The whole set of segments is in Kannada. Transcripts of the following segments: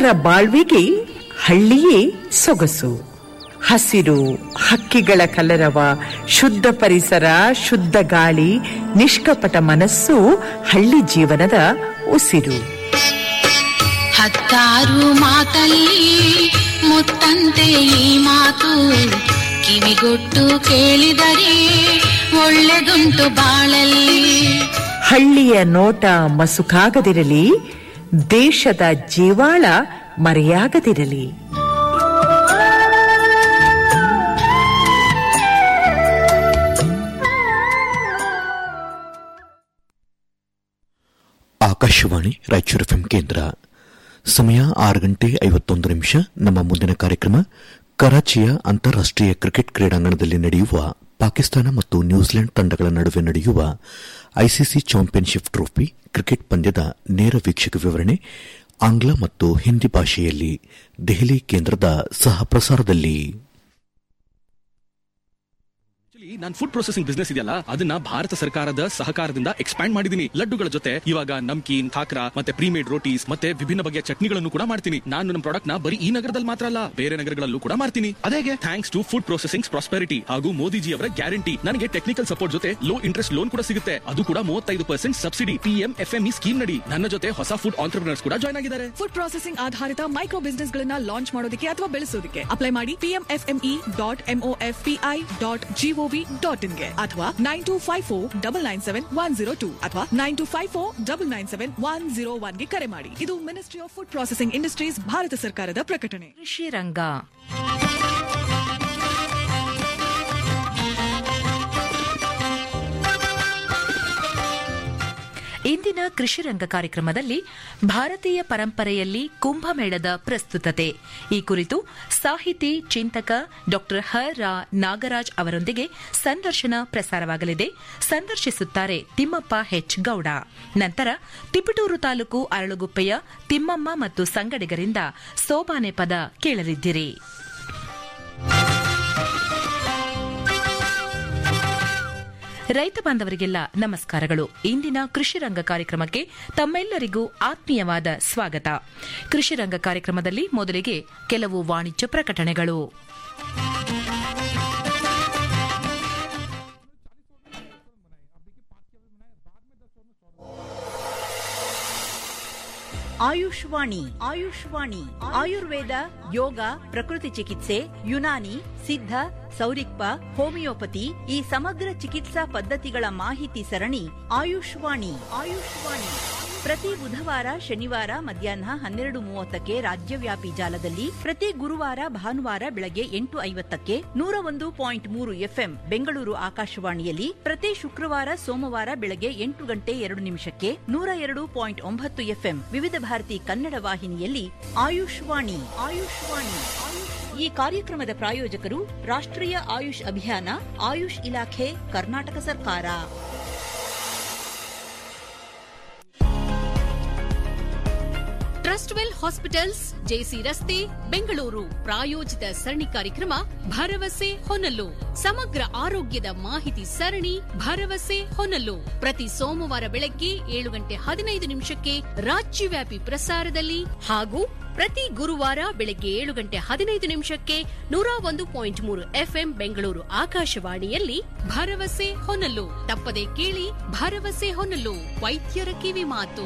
ಜನರ ಬಾಳ್ವಿಗೆ ಹಳ್ಳಿಯೇ ಸೊಗಸು ಹಸಿರು ಹಕ್ಕಿಗಳ ಕಲರವ ಶುದ್ಧ ಪರಿಸರ ಶುದ್ಧ ಗಾಳಿ ನಿಷ್ಕಪಟ ಮನಸ್ಸು ಹಳ್ಳಿ ಜೀವನದ ಉಸಿರು ಹತ್ತಾರು ಮಾತಲ್ಲಿ ಮುತ್ತಂತೆ ಈ ಮಾತು ಕಿವಿಗೊಟ್ಟು ಕೇಳಿದರೆ ಒಳ್ಳೆದುಂಟು ಬಾಳಲ್ಲಿ ಹಳ್ಳಿಯ ನೋಟ ಮಸುಕಾಗದಿರಲಿ ದೇಶದ ಜೀವಾಳ ಮರೆಯಾಗದಿರಲಿ ಆಕಾಶವಾಣಿ ರಾಯಚೂರು ಎಫ್ಎಂ ಕೇಂದ್ರ ಸಮಯ ಆರು ಗಂಟೆ ಐವತ್ತೊಂದು ನಿಮಿಷ ನಮ್ಮ ಮುಂದಿನ ಕಾರ್ಯಕ್ರಮ ಕರಾಚಿಯ ಅಂತಾರಾಷ್ಟೀಯ ಕ್ರಿಕೆಟ್ ಕ್ರೀಡಾಂಗಣದಲ್ಲಿ ನಡೆಯುವ ಪಾಕಿಸ್ತಾನ ಮತ್ತು ನ್ಯೂಜಿಲೆಂಡ್ ತಂಡಗಳ ನಡುವೆ ನಡೆಯುವ ಐಸಿಸಿ ಚಾಂಪಿಯನ್ಶಿಪ್ ಟ್ರೋಫಿ ಕ್ರಿಕೆಟ್ ಪಂದ್ಯದ ನೇರ ವೀಕ್ಷಕ ವಿವರಣೆ ಆಂಗ್ಲ ಮತ್ತು ಹಿಂದಿ ಭಾಷೆಯಲ್ಲಿ ದೆಹಲಿ ಕೇಂದ್ರದ ಸಹ ಪ್ರಸಾರದಲ್ಲಿ ನಾನು ಫುಡ್ ಪ್ರೊಸೆಸಿಂಗ್ ಬಿಸ್ನೆಸ್ ಇದೆಯಲ್ಲ ಅದನ್ನ ಭಾರತ ಸರ್ಕಾರದ ಸಹಕಾರದಿಂದ ಎಕ್ಸ್ಪ್ಯಾಂಡ್ ಮಾಡಿದೀನಿ ಲಡ್ಡುಗಳ ಜೊತೆ ಇವಾಗ ನಮ್ಕೀನ್ ಖಾಕ್ರಾ ಮತ್ತೆ ಪ್ರೀಮೇಡ್ ರೋಟೀಸ್ ಮತ್ತೆ ವಿಭಿನ್ನ ಬಗೆಯ ಚಟ್ನಿಗಳನ್ನು ಕೂಡ ಮಾಡ್ತೀನಿ ನಾನು ನಮ್ಮ ಪ್ರಾಡಕ್ಟ್ ನ ಬರೀ ಈ ನಗರದಲ್ಲಿ ಮಾತ್ರ ಅಲ್ಲ ಬೇರೆ ನಗರಗಳಲ್ಲೂ ಕೂಡ ಮಾಡ್ತೀನಿ ಅದೇಗೆ thanks to food processing prosperity ಹಾಗೂ ಮೋದಿಜಿ ಅವರ ಗ್ಯಾರಂಟಿ ನನಗೆ ಟೆಕ್ನಿಕಲ್ ಸಪೋರ್ಟ್ ಜೊತೆ ಲೋ ಇಂಟ್ರೆಸ್ಟ್ ಲೋನ್ ಕೂಡ ಸಿಗುತ್ತೆ ಅದು ಕೂಡ ಮೂವತ್ತೈದು percent subsidy PM FME scheme ನಡಿ ನನ್ನ ಜೊತೆ ಹೊಸ ಫುಡ್ ಆಂಟರ್ಪ್ರಿನರ್ಸ್ ಕೂಡ ಜಾಯ್ನ್ ಆಗಿದ್ದಾರೆ ಫುಡ್ ಪ್ರಾಸೆಸಿಂಗ್ ಆಧಾರಿತ ಮೈಕ್ರೋ ಬಿಸ್ನೆಸ್ ಗಳನ್ನ ಲಾಂಚ್ ಮಾಡೋದಕ್ಕೆ ಅಥವಾ ಬೆಳೆಸೋದಕ್ಕೆ ಅಪ್ಲೈ ಮಾಡಿ PMFME dot MOFPI dot GOV dot ಇನ್ಗೆ ಅಥವಾ nine two five four double nine seven one zero two ಅಥವಾ nine two five four double nine seven one zero ಒನ್ಗೆ ಕರೆ ಮಾಡಿ ಇದು ministry of food processing industries Bharat ಸರ್ಕಾರದ ಪ್ರಕಟಣೆ ಕೃಷಿ ರಂಗ ಇಂದಿನ ಕೃಷಿ ರಂಗ ಕಾರ್ಯಕ್ರಮದಲ್ಲಿ ಭಾರತೀಯ ಪರಂಪರೆಯಲ್ಲಿ ಕುಂಭಮೇಳದ ಪ್ರಸ್ತುತತೆ ಈ ಕುರಿತು ಸಾಹಿತಿ ಚಿಂತಕ ಡಾಕ್ಟರ್ ಹ ರಾ ನಾಗರಾಜ್ ಅವರೊಂದಿಗೆ ಸಂದರ್ಶನ ಪ್ರಸಾರವಾಗಲಿದೆ ಸಂದರ್ಶಿಸುತ್ತಾರೆ ತಿಮ್ಮಪ್ಪ ಹೆಚ್ ಗೌಡ ನಂತರ ತಿಪಟೂರು ತಾಲೂಕು ಅರಳುಗುಪ್ಪೆಯ ತಿಮ್ಮಮ್ಮ ಮತ್ತು ಸಂಗಡಿಗರಿಂದ ಸೋಬಾನೆ ಪದ ಕೇಳಲಿದ್ದಿರಿ ರೈತ ಬಾಂಧವರಿಗೆಲ್ಲ ನಮಸ್ಕಾರಗಳು ಇಂದಿನ ಕೃಷಿ ರಂಗ ಕಾರ್ಯಕ್ರಮಕ್ಕೆ ತಮ್ಮೆಲ್ಲರಿಗೂ ಆತ್ಮೀಯವಾದ ಸ್ವಾಗತ ಕೃಷಿ ರಂಗ ಕಾರ್ಯಕ್ರಮದಲ್ಲಿ ಮೊದಲಿಗೆ ಕೆಲವು ವಾಣಿಜ್ಯ ಪ್ರಕಟಣೆಗಳು ಆಯುಷ್ವಾಣಿ ಆಯುಷ್ವಾಣಿ ಆಯುರ್ವೇದ ಯೋಗ ಪ್ರಕೃತಿ ಚಿಕಿತ್ಸೆ ಯುನಾನಿ ಸಿದ್ಧ ಸೌರಿಕ್ಪ ಹೋಮಿಯೋಪತಿ ಈ ಸಮಗ್ರ ಚಿಕಿತ್ಸಾ ಪದ್ಧತಿಗಳ ಮಾಹಿತಿ ಸರಣಿ ಆಯುಷ್ವಾಣಿ ಆಯುಷ್ವಾಣಿ ಪ್ರತಿ ಬುಧವಾರ ಶನಿವಾರ ಮಧ್ಯಾಹ್ನ ಹನ್ನೆರಡು ಮೂವತ್ತಕ್ಕೆ ರಾಜ್ಯವ್ಯಾಪಿ ಜಾಲದಲ್ಲಿ ಪ್ರತಿ ಗುರುವಾರ ಭಾನುವಾರ ಬೆಳಗ್ಗೆ ಎಂಟು ಐವತ್ತಕ್ಕೆ ನೂರ ಒಂದು ಪಾಯಿಂಟ್ ಮೂರು ಎಫ್ಎಂ ಬೆಂಗಳೂರು ಆಕಾಶವಾಣಿಯಲ್ಲಿ ಪ್ರತಿ ಶುಕ್ರವಾರ ಸೋಮವಾರ ಬೆಳಗ್ಗೆ ಎಂಟು ಗಂಟೆ ಎರಡು ನಿಮಿಷಕ್ಕೆ ನೂರ ಎರಡು ಪಾಯಿಂಟ್ ಒಂಬತ್ತು ಎಫ್ಎಂ ವಿವಿಧ ಭಾರತಿ ಕನ್ನಡ ವಾಹಿನಿಯಲ್ಲಿ ಆಯುಷ್ವಾಣಿ ಆಯುಷ್ವಾಣಿ ಈ ಕಾರ್ಯಕ್ರಮದ ಪ್ರಾಯೋಜಕರು ರಾಷ್ಟ್ರೀಯ ಆಯುಷ್ ಅಭಿಯಾನ ಆಯುಷ್ ಇಲಾಖೆ ಕರ್ನಾಟಕ ಸರ್ಕಾರ ಟ್ರಸ್ಟ್ ವೆಲ್ ಹಾಸ್ಪಿಟಲ್ಸ್ ಜೆಸಿ ರಸ್ತೆ ಬೆಂಗಳೂರು ಪ್ರಾಯೋಜಿತ ಸರಣಿ ಕಾರ್ಯಕ್ರಮ ಭರವಸೆ ಹೊನಲು ಸಮಗ್ರ ಆರೋಗ್ಯದ ಮಾಹಿತಿ ಸರಣಿ ಭರವಸೆ ಹೊನಲು ಪ್ರತಿ ಸೋಮವಾರ ಬೆಳಗ್ಗೆ ಏಳು ಗಂಟೆ ಹದಿನೈದು ನಿಮಿಷಕ್ಕೆ ರಾಜ್ಯವ್ಯಾಪಿ ಪ್ರಸಾರದಲ್ಲಿ ಹಾಗೂ ಪ್ರತಿ ಗುರುವಾರ ಬೆಳಗ್ಗೆ ಏಳು ಗಂಟೆ ಹದಿನೈದು ನಿಮಿಷಕ್ಕೆ ನೂರ ಒಂದು ಪಾಯಿಂಟ್ ಮೂರು ಎಫ್ಎಂ ಬೆಂಗಳೂರು ಆಕಾಶವಾಣಿಯಲ್ಲಿ ಭರವಸೆ ಹೊನಲು ತಪ್ಪದೆ ಕೇಳಿ ಭರವಸೆ ಹೊನಲು ವೈದ್ಯರ ಕಿವಿ ಮಾತು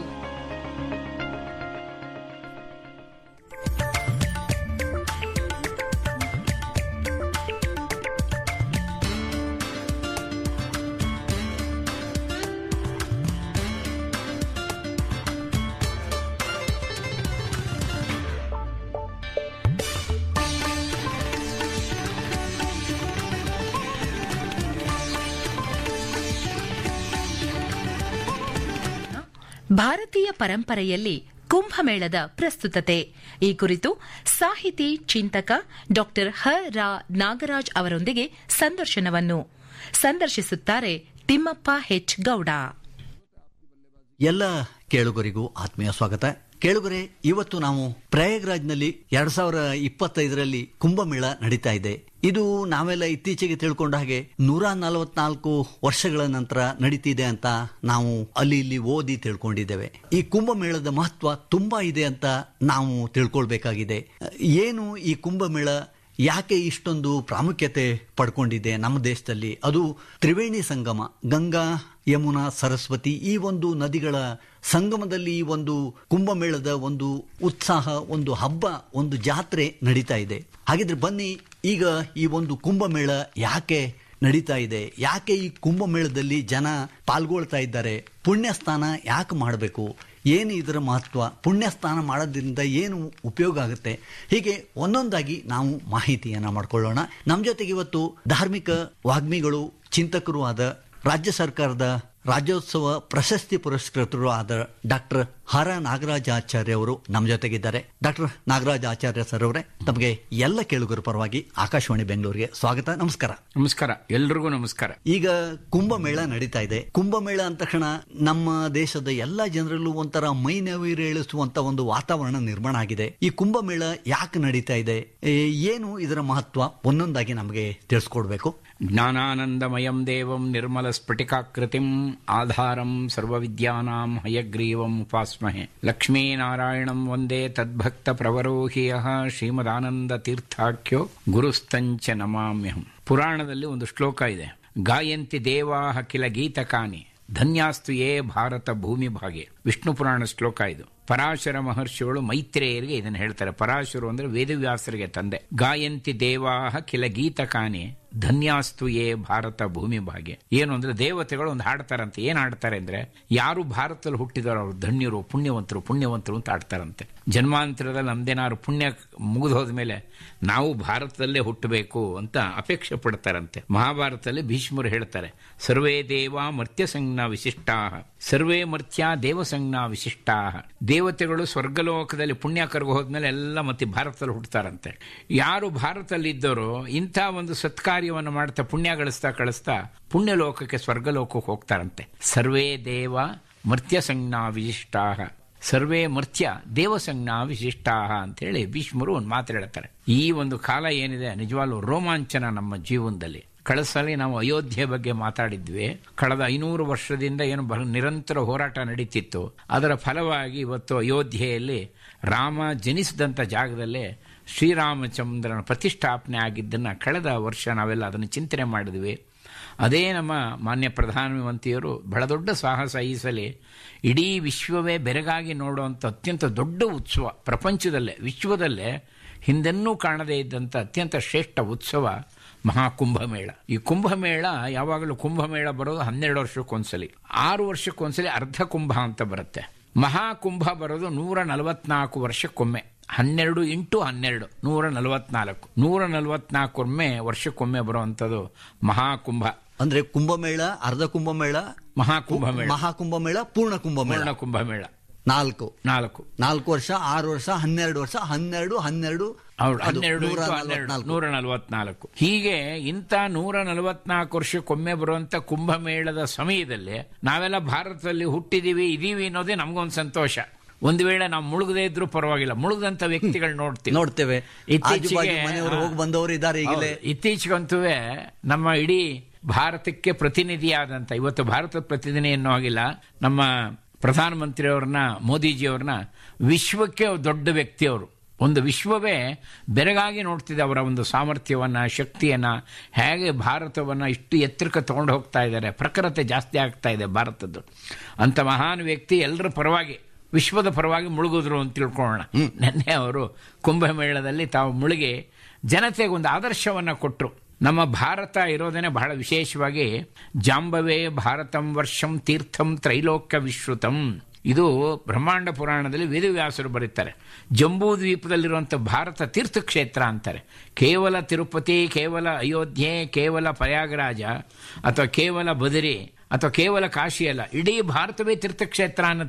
ಭಾರತೀಯ ಪರಂಪರೆಯಲ್ಲಿ ಕುಂಭಮೇಳದ ಪ್ರಸ್ತುತತೆ ಈ ಕುರಿತು ಸಾಹಿತಿ ಚಿಂತಕ ಡಾಕ್ಟರ್ ಹ ರಾ ನಾಗರಾಜ್ ಅವರೊಂದಿಗೆ ಸಂದರ್ಶನವನ್ನು ಸಂದರ್ಶಿಸುತ್ತಾರೆ ತಿಮ್ಮಪ್ಪ ಹೆಚ್ ಗೌಡ ಎಲ್ಲ ಕೇಳುಗರಿಗೂ ಆತ್ಮೀಯ ಸ್ವಾಗತ ಕೇಳುಗರೆ ಇವತ್ತು ನಾವು ಪ್ರಯಾಗ್ರಾಜ್ನಲ್ಲಿ ಎರಡ್ ಸಾವಿರ ಇಪ್ಪತ್ತೈದರಲ್ಲಿ ಕುಂಭಮೇಳ ನಡೀತಾ ಇದೆ ಇದು ನಾವೆಲ್ಲ ಇತ್ತೀಚೆಗೆ ತಿಳ್ಕೊಂಡ ಹಾಗೆ ನೂರ ನಲವತ್ನಾಲ್ಕು ವರ್ಷಗಳ ನಂತರ ನಡೀತಿದೆ ಅಂತ ನಾವು ಅಲ್ಲಿ ಇಲ್ಲಿ ಓದಿ ತಿಳ್ಕೊಂಡಿದ್ದೇವೆ ಈ ಕುಂಭಮೇಳದ ಮಹತ್ವ ತುಂಬಾ ಇದೆ ಅಂತ ನಾವು ತಿಳ್ಕೊಳ್ಬೇಕಾಗಿದೆ ಏನು ಈ ಕುಂಭಮೇಳ ಯಾಕೆ ಇಷ್ಟೊಂದು ಪ್ರಾಮುಖ್ಯತೆ ಪಡ್ಕೊಂಡಿದೆ ನಮ್ಮ ದೇಶದಲ್ಲಿ ಅದು ತ್ರಿವೇಣಿ ಸಂಗಮ ಗಂಗಾ ಯಮುನಾ ಸರಸ್ವತಿ ಈ ಒಂದು ನದಿಗಳ ಸಂಗಮದಲ್ಲಿ ಈ ಒಂದು ಕುಂಭಮೇಳದ ಒಂದು ಉತ್ಸಾಹ ಒಂದು ಹಬ್ಬ ಒಂದು ಜಾತ್ರೆ ನಡೀತಾ ಇದೆ ಹಾಗಿದ್ರೆ ಬನ್ನಿ ಈಗ ಈ ಒಂದು ಕುಂಭಮೇಳ ಯಾಕೆ ನಡೀತಾ ಇದೆ ಯಾಕೆ ಈ ಕುಂಭಮೇಳದಲ್ಲಿ ಜನ ಪಾಲ್ಗೊಳ್ತಾ ಇದ್ದಾರೆ ಪುಣ್ಯ ಸ್ನಾನ ಯಾಕೆ ಮಾಡಬೇಕು ಏನು ಇದರ ಮಹತ್ವ ಪುಣ್ಯ ಸ್ನಾನ ಮಾಡೋದ್ರಿಂದ ಏನು ಉಪಯೋಗ ಆಗುತ್ತೆ ಹೀಗೆ ಒಂದೊಂದಾಗಿ ನಾವು ಮಾಹಿತಿಯನ್ನ ಮಾಡ್ಕೊಳ್ಳೋಣ ನಮ್ಮ ಜೊತೆಗೆ ಇವತ್ತು ಧಾರ್ಮಿಕ ವಾಗ್ಮಿಗಳು ಚಿಂತಕರು ಆದ ರಾಜ್ಯ ಸರ್ಕಾರದ ರಾಜ್ಯೋತ್ಸವ ಪ್ರಶಸ್ತಿ ಪುರಸ್ಕೃತರು ಆದ ಡಾಕ್ಟರ್ ಹರ ನಾಗರಾಜ ಆಚಾರ್ಯ ಅವರು ನಮ್ಮ ಜೊತೆಗಿದ್ದಾರೆ ಡಾಕ್ಟರ್ ನಾಗರಾಜ ಆಚಾರ್ಯ ಸರ್ ಅವರೇ ತಮಗೆ ಎಲ್ಲ ಕೇಳುಗರ ಪರವಾಗಿ ಆಕಾಶವಾಣಿ ಬೆಂಗಳೂರಿಗೆ ಸ್ವಾಗತ ನಮಸ್ಕಾರ ನಮಸ್ಕಾರ ಎಲ್ರಿಗೂ ನಮಸ್ಕಾರ ಈಗ ಕುಂಭಮೇಳ ನಡೀತಾ ಇದೆ ಕುಂಭಮೇಳ ಅಂದ ತಕ್ಷಣ ನಮ್ಮ ದೇಶದ ಎಲ್ಲ ಜನರಲ್ಲೂ ಒಂಥರ ಮೈ ನವಿರೇಳಿಸುವಂತ ಒಂದು ವಾತಾವರಣ ನಿರ್ಮಾಣ ಆಗಿದೆ ಈ ಕುಂಭಮೇಳ ಯಾಕೆ ನಡೀತಾ ಇದೆ ಏ, ಏನು ಇದರ ಮಹತ್ವ ಒಂದೊಂದಾಗಿ ನಮಗೆ ತಿಳಿಸ್ಕೊಡ್ಬೇಕು ಜ್ಞಾನಾನಂದಮಯಂ ದೇವಂ ನಿರ್ಮಲ ಸ್ಫಟಿಕಾಕೃತಿಂ ಆಧಾರಂ ಸರ್ವವಿದ್ಯಾನಾಂ ಹಯಗ್ರೀವಂ ಉಪಾಸ್ಮಹೆ ಲಕ್ಷ್ಮೀನಾರಾಯಣಂ ವಂದೇ ತದ್ಭಕ್ತ ಪ್ರವರೋಹಿಯ ಶ್ರೀಮದಾನಂದ ತೀರ್ಥಾಖ್ಯೋ ಗುರುಸ್ತಂಚ ನಮಾಮ್ಯಹಂ ಪುರಾಣದಲ್ಲಿ ಒಂದು ಶ್ಲೋಕ ಇದೆ ಗಾಯಂತಿ ದೇವಾಹ ಕಿಲ ಗೀತಕಾನಿ ಧನ್ಯಾಸ್ತು ಯೇ ಭಾರತ ಭೂಮಿ ಭಾಗೆ ವಿಷ್ಣು ಪುರಾಣ ಶ್ಲೋಕ ಇದು ಪರಾಶರ ಮಹರ್ಷಿಗಳು ಮೈತ್ರೇಯರಿಗೆ ಇದನ್ನು ಹೇಳ್ತಾರೆ ಪರಾಶರು ಅಂದ್ರೆ ವೇದವ್ಯಾಸರಿಗೆ ತಂದೆ ಗಾಯಂತಿ ದೇವಾಹ ಕಿಲ ಗೀತಕಾನಿ ಧನ್ಯಾಸ್ತು ಯೇ ಭಾರತ ಭೂಮಿ ಭಾಗ್ಯ ಏನು ಅಂದ್ರೆ ದೇವತೆಗಳು ಒಂದು ಹಾಡ್ತಾರಂತೆ ಏನ್ ಹಾಡ್ತಾರೆ ಅಂದ್ರೆ ಯಾರು ಭಾರತದಲ್ಲಿ ಹುಟ್ಟಿದಾರೋ ಅವರು ಧನ್ಯರು ಪುಣ್ಯವಂತರು ಪುಣ್ಯವಂತರು ಅಂತ ಆಡ್ತಾರಂತೆ ಜನ್ಮಾಂತರದಲ್ಲಿ ನಮ್ದೇನಾದ್ರು ಪುಣ್ಯ ಮುಗಿದು ಹೋದ್ಮೇಲೆ ನಾವು ಭಾರತದಲ್ಲೇ ಹುಟ್ಟಬೇಕು ಅಂತ ಅಪೇಕ್ಷೆ ಪಡ್ತಾರಂತೆ ಮಹಾಭಾರತದಲ್ಲಿ ಭೀಷ್ಮರು ಹೇಳ್ತಾರೆ ಸರ್ವೇ ದೇವ ಮರ್ತ್ಯ ಸಂಜ್ಞಾ ವಿಶಿಷ್ಟಾ ಸರ್ವೇ ಮರ್ತ್ಯ ದೇವ ಸಂಜ್ಞಾ ವಿಶಿಷ್ಟಾ ದೇವತೆಗಳು ಸ್ವರ್ಗಲೋಕದಲ್ಲಿ ಪುಣ್ಯ ಕರ್ಗು ಹೋದ್ಮೇಲೆ ಎಲ್ಲ ಮತ್ತೆ ಭಾರತದಲ್ಲಿ ಹುಟ್ಟುತ್ತಾರಂತೆ ಯಾರು ಭಾರತದಲ್ಲಿ ಇದ್ದರೋ ಇಂಥ ಒಂದು ಸತ್ಕಾರ್ಯವನ್ನು ಮಾಡ್ತಾ ಪುಣ್ಯ ಗಳಿಸ್ತಾ ಕಳಿಸ್ತಾ ಪುಣ್ಯ ಲೋಕಕ್ಕೆ ಸ್ವರ್ಗಲೋಕಕ್ಕೆ ಹೋಗ್ತಾರಂತೆ ಸರ್ವೇ ದೇವ ಮರ್ತ್ಯ ಸಂಜ್ಞಾ ವಿಶಿಷ್ಟಾ ಸರ್ವೇ ಮರ್ತ್ಯ ದೇವಸಂಜ್ಞಾ ವಿಶಿಷ್ಟಾ ಅಂತೇಳಿ ಭೀಷ್ಮರು ಒಂದು ಮಾತು ಹೇಳ್ತಾರೆ ಈ ಒಂದು ಕಾಲ ಏನಿದೆ ನಿಜವಾಗ್ಲೂ ರೋಮಾಂಚನ ನಮ್ಮ ಜೀವನದಲ್ಲಿ ಕಳೆದ ಸಲ ನಾವು ಅಯೋಧ್ಯೆ ಬಗ್ಗೆ ಮಾತಾಡಿದ್ವಿ ಕಳೆದ ಐನೂರು ವರ್ಷದಿಂದ ಏನು ಬಹಳ ನಿರಂತರ ಹೋರಾಟ ನಡೀತಿತ್ತು ಅದರ ಫಲವಾಗಿ ಇವತ್ತು ಅಯೋಧ್ಯೆಯಲ್ಲಿ ರಾಮ ಜನಿಸಿದಂಥ ಜಾಗದಲ್ಲೇ ಶ್ರೀರಾಮಚಂದ್ರನ ಪ್ರತಿಷ್ಠಾಪನೆ ಆಗಿದ್ದನ್ನು ಕಳೆದ ವರ್ಷ ನಾವೆಲ್ಲ ಅದನ್ನು ಚಿಂತನೆ ಮಾಡಿದ್ವಿ ಅದೇ ನಮ್ಮ ಮಾನ್ಯ ಪ್ರಧಾನಮಂತ್ರಿಯವರು ಬಹಳ ದೊಡ್ಡ ಸಾಹಸ ಈ ಸಲ ಇಡೀ ವಿಶ್ವವೇ ಬೆರಗಾಗಿ ನೋಡುವಂಥ ಅತ್ಯಂತ ದೊಡ್ಡ ಉತ್ಸವ ಪ್ರಪಂಚದಲ್ಲೇ ವಿಶ್ವದಲ್ಲೇ ಹಿಂದೆನ್ನೂ ಕಾಣದೇ ಇದ್ದಂಥ ಅತ್ಯಂತ ಶ್ರೇಷ್ಠ ಉತ್ಸವ ಮಹಾಕುಂಭಮೇಳ ಈ ಕುಂಭಮೇಳ ಯಾವಾಗಲೂ ಕುಂಭಮೇಳ ಬರೋದು ಹನ್ನೆರಡು ವರ್ಷಕ್ಕೊಂದ್ಸಲಿ ಆರು ವರ್ಷಕ್ಕೊಂದ್ಸಲಿ ಅರ್ಧ ಕುಂಭ ಅಂತ ಬರುತ್ತೆ ಮಹಾಕುಂಭ ಬರೋದು ನೂರ ನಲವತ್ನಾಲ್ಕು ವರ್ಷಕ್ಕೊಮ್ಮೆ ಹನ್ನೆರಡು ಇಂಟು ಹನ್ನೆರಡು ನೂರ ನಲವತ್ನಾಲ್ಕು ನೂರ ನಲವತ್ನಾಲ್ಕೊಮ್ಮೆ ವರ್ಷಕ್ಕೊಮ್ಮೆ ಬರುವಂಥದ್ದು ಮಹಾಕುಂಭ ಅಂದ್ರೆ ಕುಂಭಮೇಳ ಅರ್ಧ ಕುಂಭಮೇಳ ಮಹಾಕುಂಭಮೇಳ ಮಹಾಕುಂಭಮೇಳ ಪೂರ್ಣ ಕುಂಭಮೇಳ ಪೂರ್ಣ ಕುಂಭಮೇಳ ನಾಲ್ಕು ನಾಲ್ಕು ನಾಲ್ಕು ವರ್ಷ ಆರು ವರ್ಷ ಹನ್ನೆರಡು ವರ್ಷ ಹನ್ನೆರಡು ಹನ್ನೆರಡು ಹೌದು ಅದು ಹನ್ನೆರಡು ನೂರ ಇಂಟು ಹನ್ನೆರಡು ನಲವತ್ನಾಲ್ಕು. ನೂರ ನಲವತ್ನಾಲ್ಕು ಹೀಗೆ ಇಂಥ ನೂರ ನಲವತ್ನಾಲ್ಕು ವರ್ಷಕ್ಕೊಮ್ಮೆ ಬರುವಂತ ಕುಂಭಮೇಳದ ಸಮಯದಲ್ಲಿ ನಾವೆಲ್ಲ ಭಾರತದಲ್ಲಿ ಹುಟ್ಟಿದೀವಿ ಇದೀವಿ ಅನ್ನೋದೇ ನಮಗೊಂದು ಸಂತೋಷ ಒಂದು ವೇಳೆ ನಾವು ಮುಳುಗದೇ ಇದ್ರೂ ಪರವಾಗಿಲ್ಲ ಮುಳುಗದಂತ ವ್ಯಕ್ತಿಗಳು ನೋಡ್ತೀವಿ ನೋಡ್ತೇವೆ ಆಜುಬಾಜು ಮನೆಯವರು ಹೋಗಿ ಬಂದವರು ಇದ್ದಾರೆ ಈಗಲೇ ಹೌದು. ಇತ್ತೀಚೆಗಂತೂ ನಮ್ಮ ಇಡೀ ಭಾರತಕ್ಕೆ ಪ್ರತಿನಿಧಿಯಾದಂತ ಇವತ್ತು ಭಾರತದ ಪ್ರತಿನಿಧಿ ಅನ್ನೋ ಹಾಗಿಲ್ಲ ನಮ್ಮ ಪ್ರಧಾನಮಂತ್ರಿಯವ್ರನ್ನ ಮೋದಿಜಿಯವ್ರನ್ನ ವಿಶ್ವಕ್ಕೆ ದೊಡ್ಡ ವ್ಯಕ್ತಿ ಅವರು ಒಂದು ವಿಶ್ವವೇ ಬೆರಗಾಗಿ ನೋಡ್ತಿದೆ ಅವರ ಒಂದು ಸಾಮರ್ಥ್ಯವನ್ನ ಶಕ್ತಿಯನ್ನ ಹೇಗೆ ಭಾರತವನ್ನ ಇಷ್ಟು ಎತ್ತರಕ್ಕೆ ತಗೊಂಡು ಹೋಗ್ತಾ ಇದ್ದಾರೆ ಪ್ರಖರತೆ ಜಾಸ್ತಿ ಆಗ್ತಾ ಇದೆ ಭಾರತದ್ದು ಅಂತ ಮಹಾನ್ ವ್ಯಕ್ತಿ ಎಲ್ಲರ ಪರವಾಗಿ ವಿಶ್ವದ ಪರವಾಗಿ ಮುಳುಗಿದ್ರು ಅಂತ ತಿಳ್ಕೊಳ್ಳೋಣ ನಿನ್ನೆ ಅವರು ಕುಂಭಮೇಳದಲ್ಲಿ ತಾವು ಮುಳುಗಿ ಜನತೆಗೆ ಒಂದು ಆದರ್ಶವನ್ನ ಕೊಟ್ಟರು ನಮ್ಮ ಭಾರತ ಇರೋದೇನೆ ಬಹಳ ವಿಶೇಷವಾಗಿ ಜಾಂಬವೇ ಭಾರತಂ ವರ್ಷಂ ತೀರ್ಥಂ ತ್ರೈಲೋಕ್ಯ ವಿಶ್ರುತಂ ಇದು ಬ್ರಹ್ಮಾಂಡ ಪುರಾಣದಲ್ಲಿ ವೇದವ್ಯಾಸರು ಬರೀತಾರೆ ಜಂಬೂ ದ್ವೀಪದಲ್ಲಿರುವಂಥ ಭಾರತ ತೀರ್ಥಕ್ಷೇತ್ರ ಅಂತಾರೆ ಕೇವಲ ತಿರುಪತಿ ಕೇವಲ ಅಯೋಧ್ಯೆ ಕೇವಲ ಪ್ರಯಾಗರಾಜ ಅಥವಾ ಕೇವಲ ಬದರಿ ಅಥವಾ ಕೇವಲ ಕಾಶಿ ಅಲ್ಲ ಇಡೀ ಭಾರತವೇ ತೀರ್ಥಕ್ಷೇತ್ರ ಅನ್ನತ್ತೆ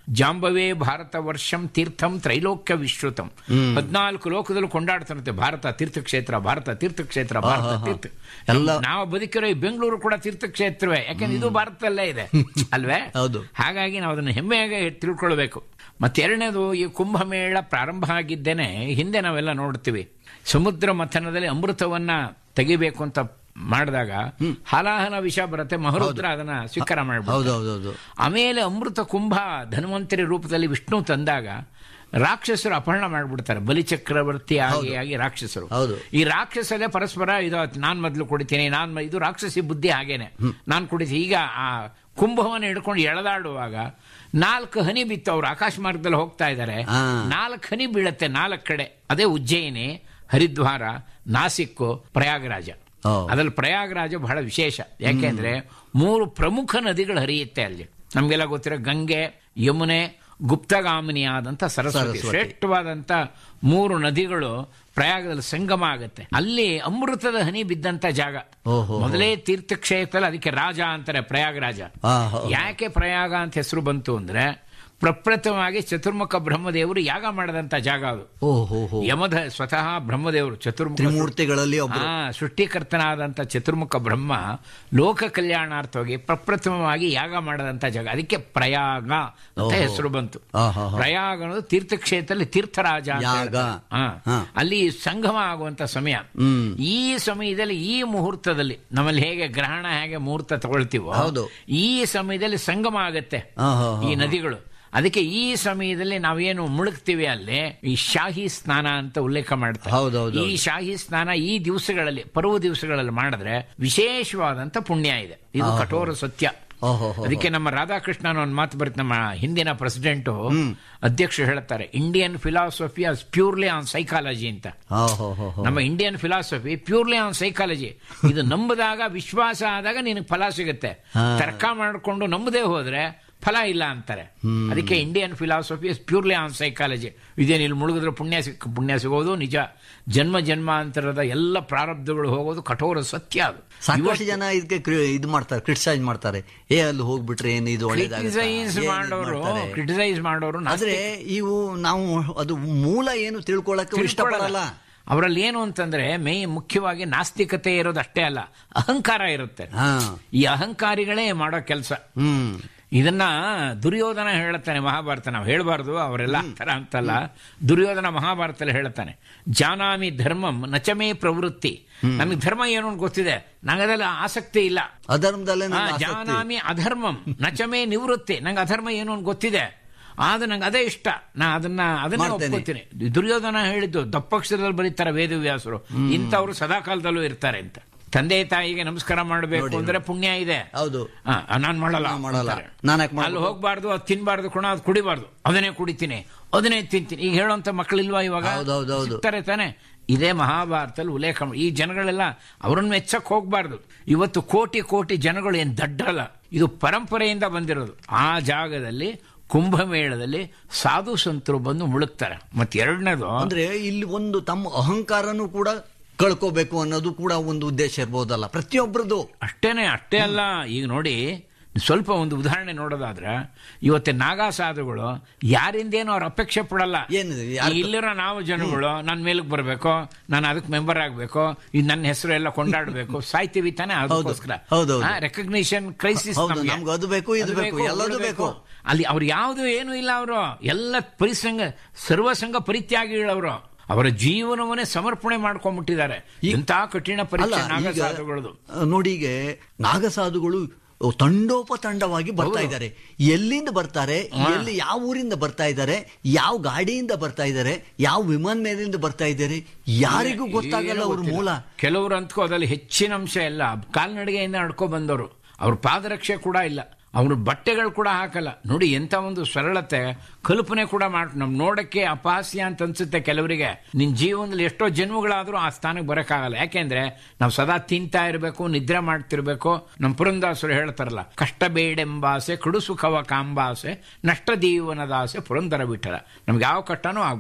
ಜಾಂಬವೇ ಭಾರತ ವರ್ಷಂ ತೀರ್ಥಂ ತ್ರೈಲೋಕ್ಯ ವಿಶ್ರುತಂ ಹದಿನಾಲ್ಕು ಲೋಕದಲ್ಲೂ ಕೊಂಡಾಡ್ತಾರಂತೆ ಭಾರತ ತೀರ್ಥಕ್ಷೇತ್ರ ಭಾರತ ತೀರ್ಥಕ್ಷೇತ್ರ ಭಾರತ ತೀರ್ಥ ಎಲ್ಲ- ನಾವು ಬದುಕಿರೋ ಈ ಬೆಂಗಳೂರು ಕೂಡ ತೀರ್ಥಕ್ಷೇತ್ರವೇ ಯಾಕಂದ್ರೆ ಇದು ಭಾರತದಲ್ಲೇ ಇದೆ ಅಲ್ವೇ ಹೌದು. ಹಾಗಾಗಿ ನಾವು ಅದನ್ನು ಹೆಮ್ಮೆಯಾಗಿ ತಿಳ್ಕೊಳ್ಬೇಕು ಮತ್ತೆ ಎರಡನೇದು ಈ ಕುಂಭಮೇಳ ಪ್ರಾರಂಭ ಆಗಿದ್ದೇನೆ ಹಿಂದೆ ನಾವೆಲ್ಲ ನೋಡ್ತೀವಿ ಸಮುದ್ರ ಮಥನದಲ್ಲಿ ಅಮೃತವನ್ನ ತೆಗಿಬೇಕು ಅಂತ ಮಾಡಿದಾಗ ಹಲಾಹಲ ವಿಷ ಬರುತ್ತೆ ಮಹರುದ್ರ ಅದನ್ನ ಸ್ವೀಕಾರ ಹೌದು ಮಾಡ್ಬೋದು ಹೌದು ಹೌದು ಆಮೇಲೆ ಅಮೃತ ಕುಂಭ ಧನ್ವಂತರಿ ರೂಪದಲ್ಲಿ ವಿಷ್ಣು ತಂದಾಗ ರಾಕ್ಷಸರು ಅಪಹರಣ ಮಾಡ್ಬಿಡ್ತಾರೆ ಬಲಿಚಕ್ರವರ್ತಿ ಆಗಿ ಆಗಿ ರಾಕ್ಷಸರು ಹೌದು. ಈ ರಾಕ್ಷಸರೇ ಪರಸ್ಪರ ಇದು ನಾನ್ ಮೊದಲು ಕುಡಿತೀನಿ ನಾನ್ ಮ- ಇದು ರಾಕ್ಷಸಿ ಬುದ್ಧಿ ಹಾಗೇನೆ ನಾನ್ ಕುಡಿತೀನಿ ಈಗ ಆ ಕುಂಭವನ್ನು ಹಿಡ್ಕೊಂಡು ಎಳೆದಾಡುವಾಗ ನಾಲ್ಕು ಹನಿ ಬಿತ್ತು ಅವ್ರು ಆಕಾಶ ಮಾರ್ಗದಲ್ಲಿ ಹೋಗ್ತಾ ಇದ್ದಾರೆ ಆ. ನಾಲ್ಕು ಹನಿ ಬೀಳತ್ತೆ ನಾಲ್ಕು ಕಡೆ ಅದೇ ಉಜ್ಜಯಿನಿ ಹರಿದ್ವಾರ ನಾಸಿಕ್ಕು ಪ್ರಯಾಗರಾಜ ಓ. ಅದ್ರಲ್ಲಿ ಪ್ರಯಾಗರಾಜ ಬಹಳ ವಿಶೇಷ ಯಾಕೆಂದ್ರೆ ಮೂರು ಪ್ರಮುಖ ನದಿಗಳು ಹರಿಯುತ್ತೆ ಅಲ್ಲಿ ನಮ್ಗೆಲ್ಲ ಗೊತ್ತಿರೋ ಗಂಗೆ ಯಮುನೆ ಗುಪ್ತಗಾಮಿನಿಯಾದಂಥ ಸರಸ್ವತಿ ಸರಸ್ವತಿ. ಶ್ರೇಷ್ಠವಾದಂಥ ಮೂರು ನದಿಗಳು ಪ್ರಯಾಗದಲ್ಲಿ ಸಂಗಮ ಆಗುತ್ತೆ ಅಲ್ಲಿ ಅಮೃತದ ಹನಿ ಬಿದ್ದಂತ ಜಾಗ ಓಹೋ. ಮೊದಲೇ ತೀರ್ಥಕ್ಷೇತ್ರ ಅದಕ್ಕೆ ರಾಜ ಅಂತಾರೆ ಪ್ರಯಾಗರಾಜ ಆ, ಹೋ. ಯಾಕೆ ಪ್ರಯಾಗ ಅಂತ ಹೆಸರು ಬಂತು ಅಂದ್ರೆ ಪ್ರಪ್ರಥಮವಾಗಿ ಚತುರ್ಮುಖ ಬ್ರಹ್ಮದೇವರು ಯಾಗ ಮಾಡದಂತ ಜಾಗ ಅದು ಓ ಹೋ ಹೋ ಯಮಧ ಸ್ವತಃ ಬ್ರಹ್ಮದೇವರು ಚತುರ್ಮುಖ ತ್ರಿಮೂರ್ತಿಗಳಲ್ಲಿ ಒಬ್ಬರು ಆ ಸೃಷ್ಟಿಕರ್ತನಾದಂಥ ಚತುರ್ಮುಖ ಬ್ರಹ್ಮ ಲೋಕ ಕಲ್ಯಾಣಾರ್ಥವಾಗಿ ಪ್ರಪ್ರಥಮವಾಗಿ ಯಾಗ ಮಾಡದಂತ ಜಾಗ ಅದಕ್ಕೆ ಪ್ರಯಾಗ ಅಂತ ಓಹೋ. ಹೆಸರು ಬಂತು ಆಹಾ. ಪ್ರಯಾಗ ಅನ್ನೋದು ತೀರ್ಥಕ್ಷೇತ್ರದಲ್ಲಿ ತೀರ್ಥರಾಜ ಅಂತ ಯಾಗ. ಹೇಳ್ತಾರೆ. ಆ. ಹಾ. ಅಲ್ಲಿ ಸಂಗಮ ಆಗುವಂತ ಸಮಯ ಹ್ಮ್. ಈ ಸಮಯದಲ್ಲಿ ಈ ಮುಹೂರ್ತದಲ್ಲಿ ನಮ್ಮಲ್ಲಿ ಹೇಗೆ ಗ್ರಹಣ ಹೇಗೆ ಮುಹೂರ್ತ ತಗೊಳ್ತೀವೋ ಹೌದು. ಈ ಸಮಯದಲ್ಲಿ ಸಂಗಮ ಆಗತ್ತೆ ಆಹಾ, ಈ ಆಹಾ. ನದಿಗಳು ಅದಕ್ಕೆ ಈ ಸಮಯದಲ್ಲಿ ನಾವೇನು ಮುಳುಗ್ತೀವಿ ಅಲ್ಲಿ ಈ ಶಾಹಿ ಸ್ನಾನ ಅಂತ ಉಲ್ಲೇಖ ಮಾಡ್ತಾರೆ ಹೌದೌದು. ಈ ಶಾಹಿ ಸ್ನಾನ ಈ ದಿವಸಗಳಲ್ಲಿ ಪರ್ವ ದಿವಸಗಳಲ್ಲಿ ಮಾಡಿದ್ರೆ ವಿಶೇಷವಾದಂತ ಪುಣ್ಯ ಇದೆ ಇದು ಆಹಾ. ಕಠೋರ ಸತ್ಯ ಓಹೋ ಹೋ. ಅದಕ್ಕೆ ನಮ್ಮ ರಾಧಾಕೃಷ್ಣನ್ ಒಂದು ಮಾತು ಬರುತ್ತೆ ನಮ್ಮ ಹಿಂದಿನ ಪ್ರೆಸಿಡೆಂಟ್ ಅಧ್ಯಕ್ಷರು ಹೇಳ್ತಾರೆ Indian philosophy as purely on psychology ಅಂತ ಹೋ ಹೋ ಹೋ ಹೋ. ನಮ್ಮ Indian philosophy purely on psychology ಇದು ನಂಬದಾಗ ವಿಶ್ವಾಸ ಆದಾಗ ನಿನಗೆ ಫಲ ಸಿಗುತ್ತೆ ಹಾ. ತರ್ಕ ಮಾಡಿಕೊಂಡು ನಂಬದೇ ಹೋದ್ರೆ ಫಲ ಇಲ್ಲ ಅಂತಾರೆ ಅದಕ್ಕೆ Indian philosophy is purely on psychology ಇದೇನು ಇಲ್ಲಿ ಮುಳುಗಿದ್ರೆ ಪುಣ್ಯ ಸಿಕ್ ಪುಣ್ಯ ಸಿಗೋದು ನಿಜ ಜನ್ಮ ಜನ್ಮಾಂತರದ ಎಲ್ಲ ಪ್ರಾರಬ್ಧಗಳು ಹೋಗೋದು ಕಠೋರ ಸತ್ಯ ಅದು ಸಾಕಷ್ಟು ಜನ ಇದಕ್ಕೆ ಕ್ರಿ- ಇದು ಮಾಡ್ತಾರೆ ಕ್ರಿಟಿಸೈಸ್ ಮಾಡ್ತಾರೆ ಏ ಅಲ್ಲಿ ಹೋಗ್ಬಿಟ್ರೆ ಏನು ಇದು ಒಳ್ಳೇದಾಗತ್ತಾ? ಕ್ರಿಟಿಸೈಸ್ ಏನ್ ಇದ್ ಮಾಡೋರು ಮಾಡ್ತಾರೆ? ಕ್ರಿಟಿಸೈಸ್ ಮಾಡೋರು ಆದ್ರೆ ಇವು ನಾವು ಅದು ಮೂಲ ಏನು ತಿಳ್ಕೊಳಕ್ಕೆ ಇಷ್ಟಪಡಲ್ಲ ಅವರಲ್ಲಿ ಏನು ಅಂತಂದ್ರೆ ಮೇ ಮುಖ್ಯವಾಗಿ ನಾಸ್ತಿಕತೆ ಇರೋದು ಅಷ್ಟೇ ಅಲ್ಲ ಅಹಂಕಾರ ಇರುತ್ತೆ ಹಾ ಈ ಅಹಂಕಾರಿಗಳೇ ಮಾಡೋ ಕೆಲಸ ಹ್ಮ್ ಇದನ್ನ ದುರ್ಯೋಧನ ಹೇಳುತ್ತಾನೆ ಮಹಾಭಾರತ ನಾವು ಹೇಳಬಾರ್ದು ಅವರೆಲ್ಲ ಆ ಥರ ಅಂತಲ್ಲ ದುರ್ಯೋಧನ ಮಹಾಭಾರತದಲ್ಲಿ ಹೇಳ್ತಾನೆ ಜಾನಾಮಿ ಧರ್ಮಂ ನಚಮೇ ಪ್ರವೃತ್ತಿ ನನಗೆ ಧರ್ಮ ಏನು ಅಂತ ಗೊತ್ತಿದೆ ನಂಗದೆಲ್ಲ ಆಸಕ್ತಿ ಇಲ್ಲ ಅಧರ್ಮದಲ್ಲೇ ಆ, ನನ್ನ ಆಸಕ್ತಿ. ಜಾನಾಮಿ ಅಧರ್ಮಂ ನಚಮೇ ನಿವೃತ್ತಿ ನಂಗೆ ಅಧರ್ಮ ಏನು ಅಂತ ಗೊತ್ತಿದೆ ಆದ್ರೆ ನಂಗೆ ಅದೇ ಇಷ್ಟ ನಾ ಅದನ್ನ ಅದನ್ನೇ ಮಾಡ್ತೇನೆ. ಒಪ್ಕೊತೀನಿ ದುರ್ಯೋಧನ ಹೇಳಿದ್ದು ದಪ್ಪಕ್ಷರದಲ್ಲಿ ಬರೀತಾರೆ ವೇದವ್ಯಾಸರು ಇಂಥವ್ರು ಸದಾಕಾಲದಲ್ಲೂ ಇರ್ತಾರೆ ಅಂತ ತಂದೆ ತಾಯಿಗೆ ನಮಸ್ಕಾರ ಮಾಡಬೇಕು ಅಂದ್ರೆ ಪುಣ್ಯ ಇದೆ ಹೌದು ನಾನು ಮಾಡಲ್ಲ ನಾನ್ ಮಾಡಲ್ಲ. ಅಂತಾರೆ. ನಾನ್ ಯಾಕ್ ಮಾಡ್ಬೇಕು? ಅಲ್ಲಿ ಹೋಗ್ಬಾರ್ದು ಅದು ತಿನ್ಬಾರ್ದು ಕುಣ ಅದು ಕುಡಿಬಾರ್ದು ಅದನ್ನೇ ಕುಡಿತೀನಿ ಅದನ್ನೇ ತಿಂತೀನಿ ಈಗ ಹೇಳುವಂತ ಮಕ್ಕಳಿಲ್ವಾ ಇವಾಗ ಹೌದು, ಹೌದು, ಹೌದು. ಸಿಗ್ತಾರೆ ತಾನೆ ಇದೇ ಮಹಾಭಾರತದಲ್ಲಿ ಉಲ್ಲೇಖ ಮಾಡಿ- ಈ ಜನಗಳೆಲ್ಲ ಅವರನ್ನು ಮೆಚ್ಚಕ್ ಹೋಗ್ಬಾರ್ದು ಇವತ್ತು ಕೋಟಿ ಕೋಟಿ ಜನಗಳು ಏನ್ ದಡ್ಡಲ್ಲ ಇದು ಪರಂಪರೆಯಿಂದ ಬಂದಿರೋದು ಆ ಜಾಗದಲ್ಲಿ ಕುಂಭಮೇಳದಲ್ಲಿ ಸಾಧು ಸಂತರು ಬಂದು ಮುಳುಗ್ತಾರೆ ಮತ್ತೆ ಎರಡನೇದು ಅಂದ್ರೆ ಇಲ್ಲಿ ಒಂದು ತಮ್ಮ ಅಹಂಕಾರನೂ ಕೂಡ ಕಳ್ಕೋಬೇಕು ಅನ್ನೋದು ಕೂಡ ಒಂದು ಉದ್ದೇಶ ಇರ್ಬೋದಲ್ಲ ಪ್ರತಿಯೊಬ್ಬರದು ಅಷ್ಟೇನೆ ಅಷ್ಟೇ ಅಲ್ಲ ಈಗ ನೋಡಿ ಸ್ವಲ್ಪ ಒಂದು ಉದಾಹರಣೆ ನೋಡೋದಾದ್ರೆ ಇವತ್ತೆ ನಾಗಾ ಸಾಧುಗಳು ಯಾರಿಂದೇನು ಅವ್ರ ಅಪೇಕ್ಷೆ ಪಡಲ್ಲ ಏನಿದೆ? ಯಾರ್- ಈ ಇಲ್ಲಿರೋ ನಾವು ಜನಗಳು ನನ್ನ ಮೇಲಕ್ಕೆ ಬರಬೇಕು ನಾನು ಅದಕ್ಕೆ ಮೆಂಬರ್ ಆಗಬೇಕು ಇದು ನನ್ನ ಹೆಸರು ಎಲ್ಲ ಕೊಂಡಾಡಬೇಕು ಸಾಯ್ತೀವಿ ತಾನೆ ಅದಕ್ಕೋಸ್ಕರ ಹೌದು, ಹೌದು. ರೆಕಗ್ನಿಷನ್ ಕ್ರೈಸಿಸ್ ಹೌದು, ನಮ್ಗೆ ಅದು ಬೇಕು, ಇದು ಬೇಕು, ಎಲ್ಲದೂ ಬೇಕು. ಅಲ್ಲಿ ಅವ್ರು ಯಾವುದು ಏನು ಇಲ್ಲ ಅವರು ಎಲ್ಲ ಪರಿಸಂಗ ಸರ್ವಸಂಗ ಪರಿತ್ಯಾಗಿಗಳವರು ಅವರ ಜೀವನವನ್ನೇ ಸಮರ್ಪಣೆ ಮಾಡ್ಕೊಂಡ್ಬಿಟ್ಟಿದ್ದಾರೆ ಎಂತ ಕಠಿಣ ಅಲ್ಲ ಪರೀಕ್ಷೆ ನಾಗಾ ಈಗ, ಸಾಧುಗಳದು ನೋಡಿ ಈಗ ನಾಗಸಾಧುಗಳು ತಂಡೋಪತಂಡವಾಗಿ ಬರ್ತಾ ಹೌದು. ಇದ್ದಾರೆ ಎಲ್ಲಿಂದ ಬರ್ತಾರೆ ಎಲ್ಲಿ ಯಾವ ಊರಿಂದ ಬರ್ತಾ ಇದ್ದಾರೆ ಯಾವ ಗಾಡಿಯಿಂದ ಬರ್ತಾ ಇದ್ದಾರೆ ಯಾವ ವಿಮಾನ ಮೇಲಿಂದ ಬರ್ತಾ ಇದ್ದಾರೆ ಯಾರಿಗೂ ಗೊತ್ತಾಗಲ್ಲ ಏನೂ ಅವ್ರ ಗೊತ್ತಿಲ್ಲ. ಮೂಲ ಕೆಲವರು ಅಂತ್ಕೋ ಅದ್ರಲ್ಲಿ ಹೆಚ್ಚಿನ ಅಂಶ ಎಲ್ಲ ಕಾಲ್ನಡಿಗೆಯಿಂದ ನಡ್ಕೊ ಬಂದವರು ಅವ್ರ ಪಾದರಕ್ಷೆ ಕೂಡ ಇಲ್ಲ ಅವ್ರ ಬಟ್ಟೆಗಳು ಕೂಡ ಹಾಕಲ್ಲ ನೋಡಿ ಎಂತ ಒಂದು ಸರಳತೆ ಕಲ್ಪನೆ ಕೂಡ ಮಾಡ್ ನಮ್ ನೋಡಕ್ಕೆ ಅಪಹಾಸ್ಯ ಅಂತ ಅನ್ಸುತ್ತೆ ಕೆಲವರಿಗೆ ನಿನ್ ಜೀವನದಲ್ಲಿ ಎಷ್ಟೋ ಜನ್ಮಗಳಾದ್ರೂ ಆ ಸ್ಥಾನಕ್ಕೆ ಬರಕ್ಕಾಗಲ್ಲ ಯಾಕೆಂದ್ರೆ ನಾವು ಸದಾ ತಿಂತಾ ಇರಬೇಕು ನಿದ್ರೆ ಮಾಡ್ತಿರ್ಬೇಕು ನಮ್ಮ ಪುರಂದಾಸರು ಹೇಳ್ತಾರಲ್ಲ ಕಷ್ಟ ಬೇಡೆಂಬಾಸೆ ಕಡು ಸುಖವ ಕಾಂಬಾಸೆ ನಷ್ಟ ಜೀವನದಾಸೆ ಪುರಂದರ ಬಿಟ್ಟರ ನಮ್ಗೆ ಯಾವ ಕಷ್ಟನೂ ಆಗ್ಬಾರ್ದು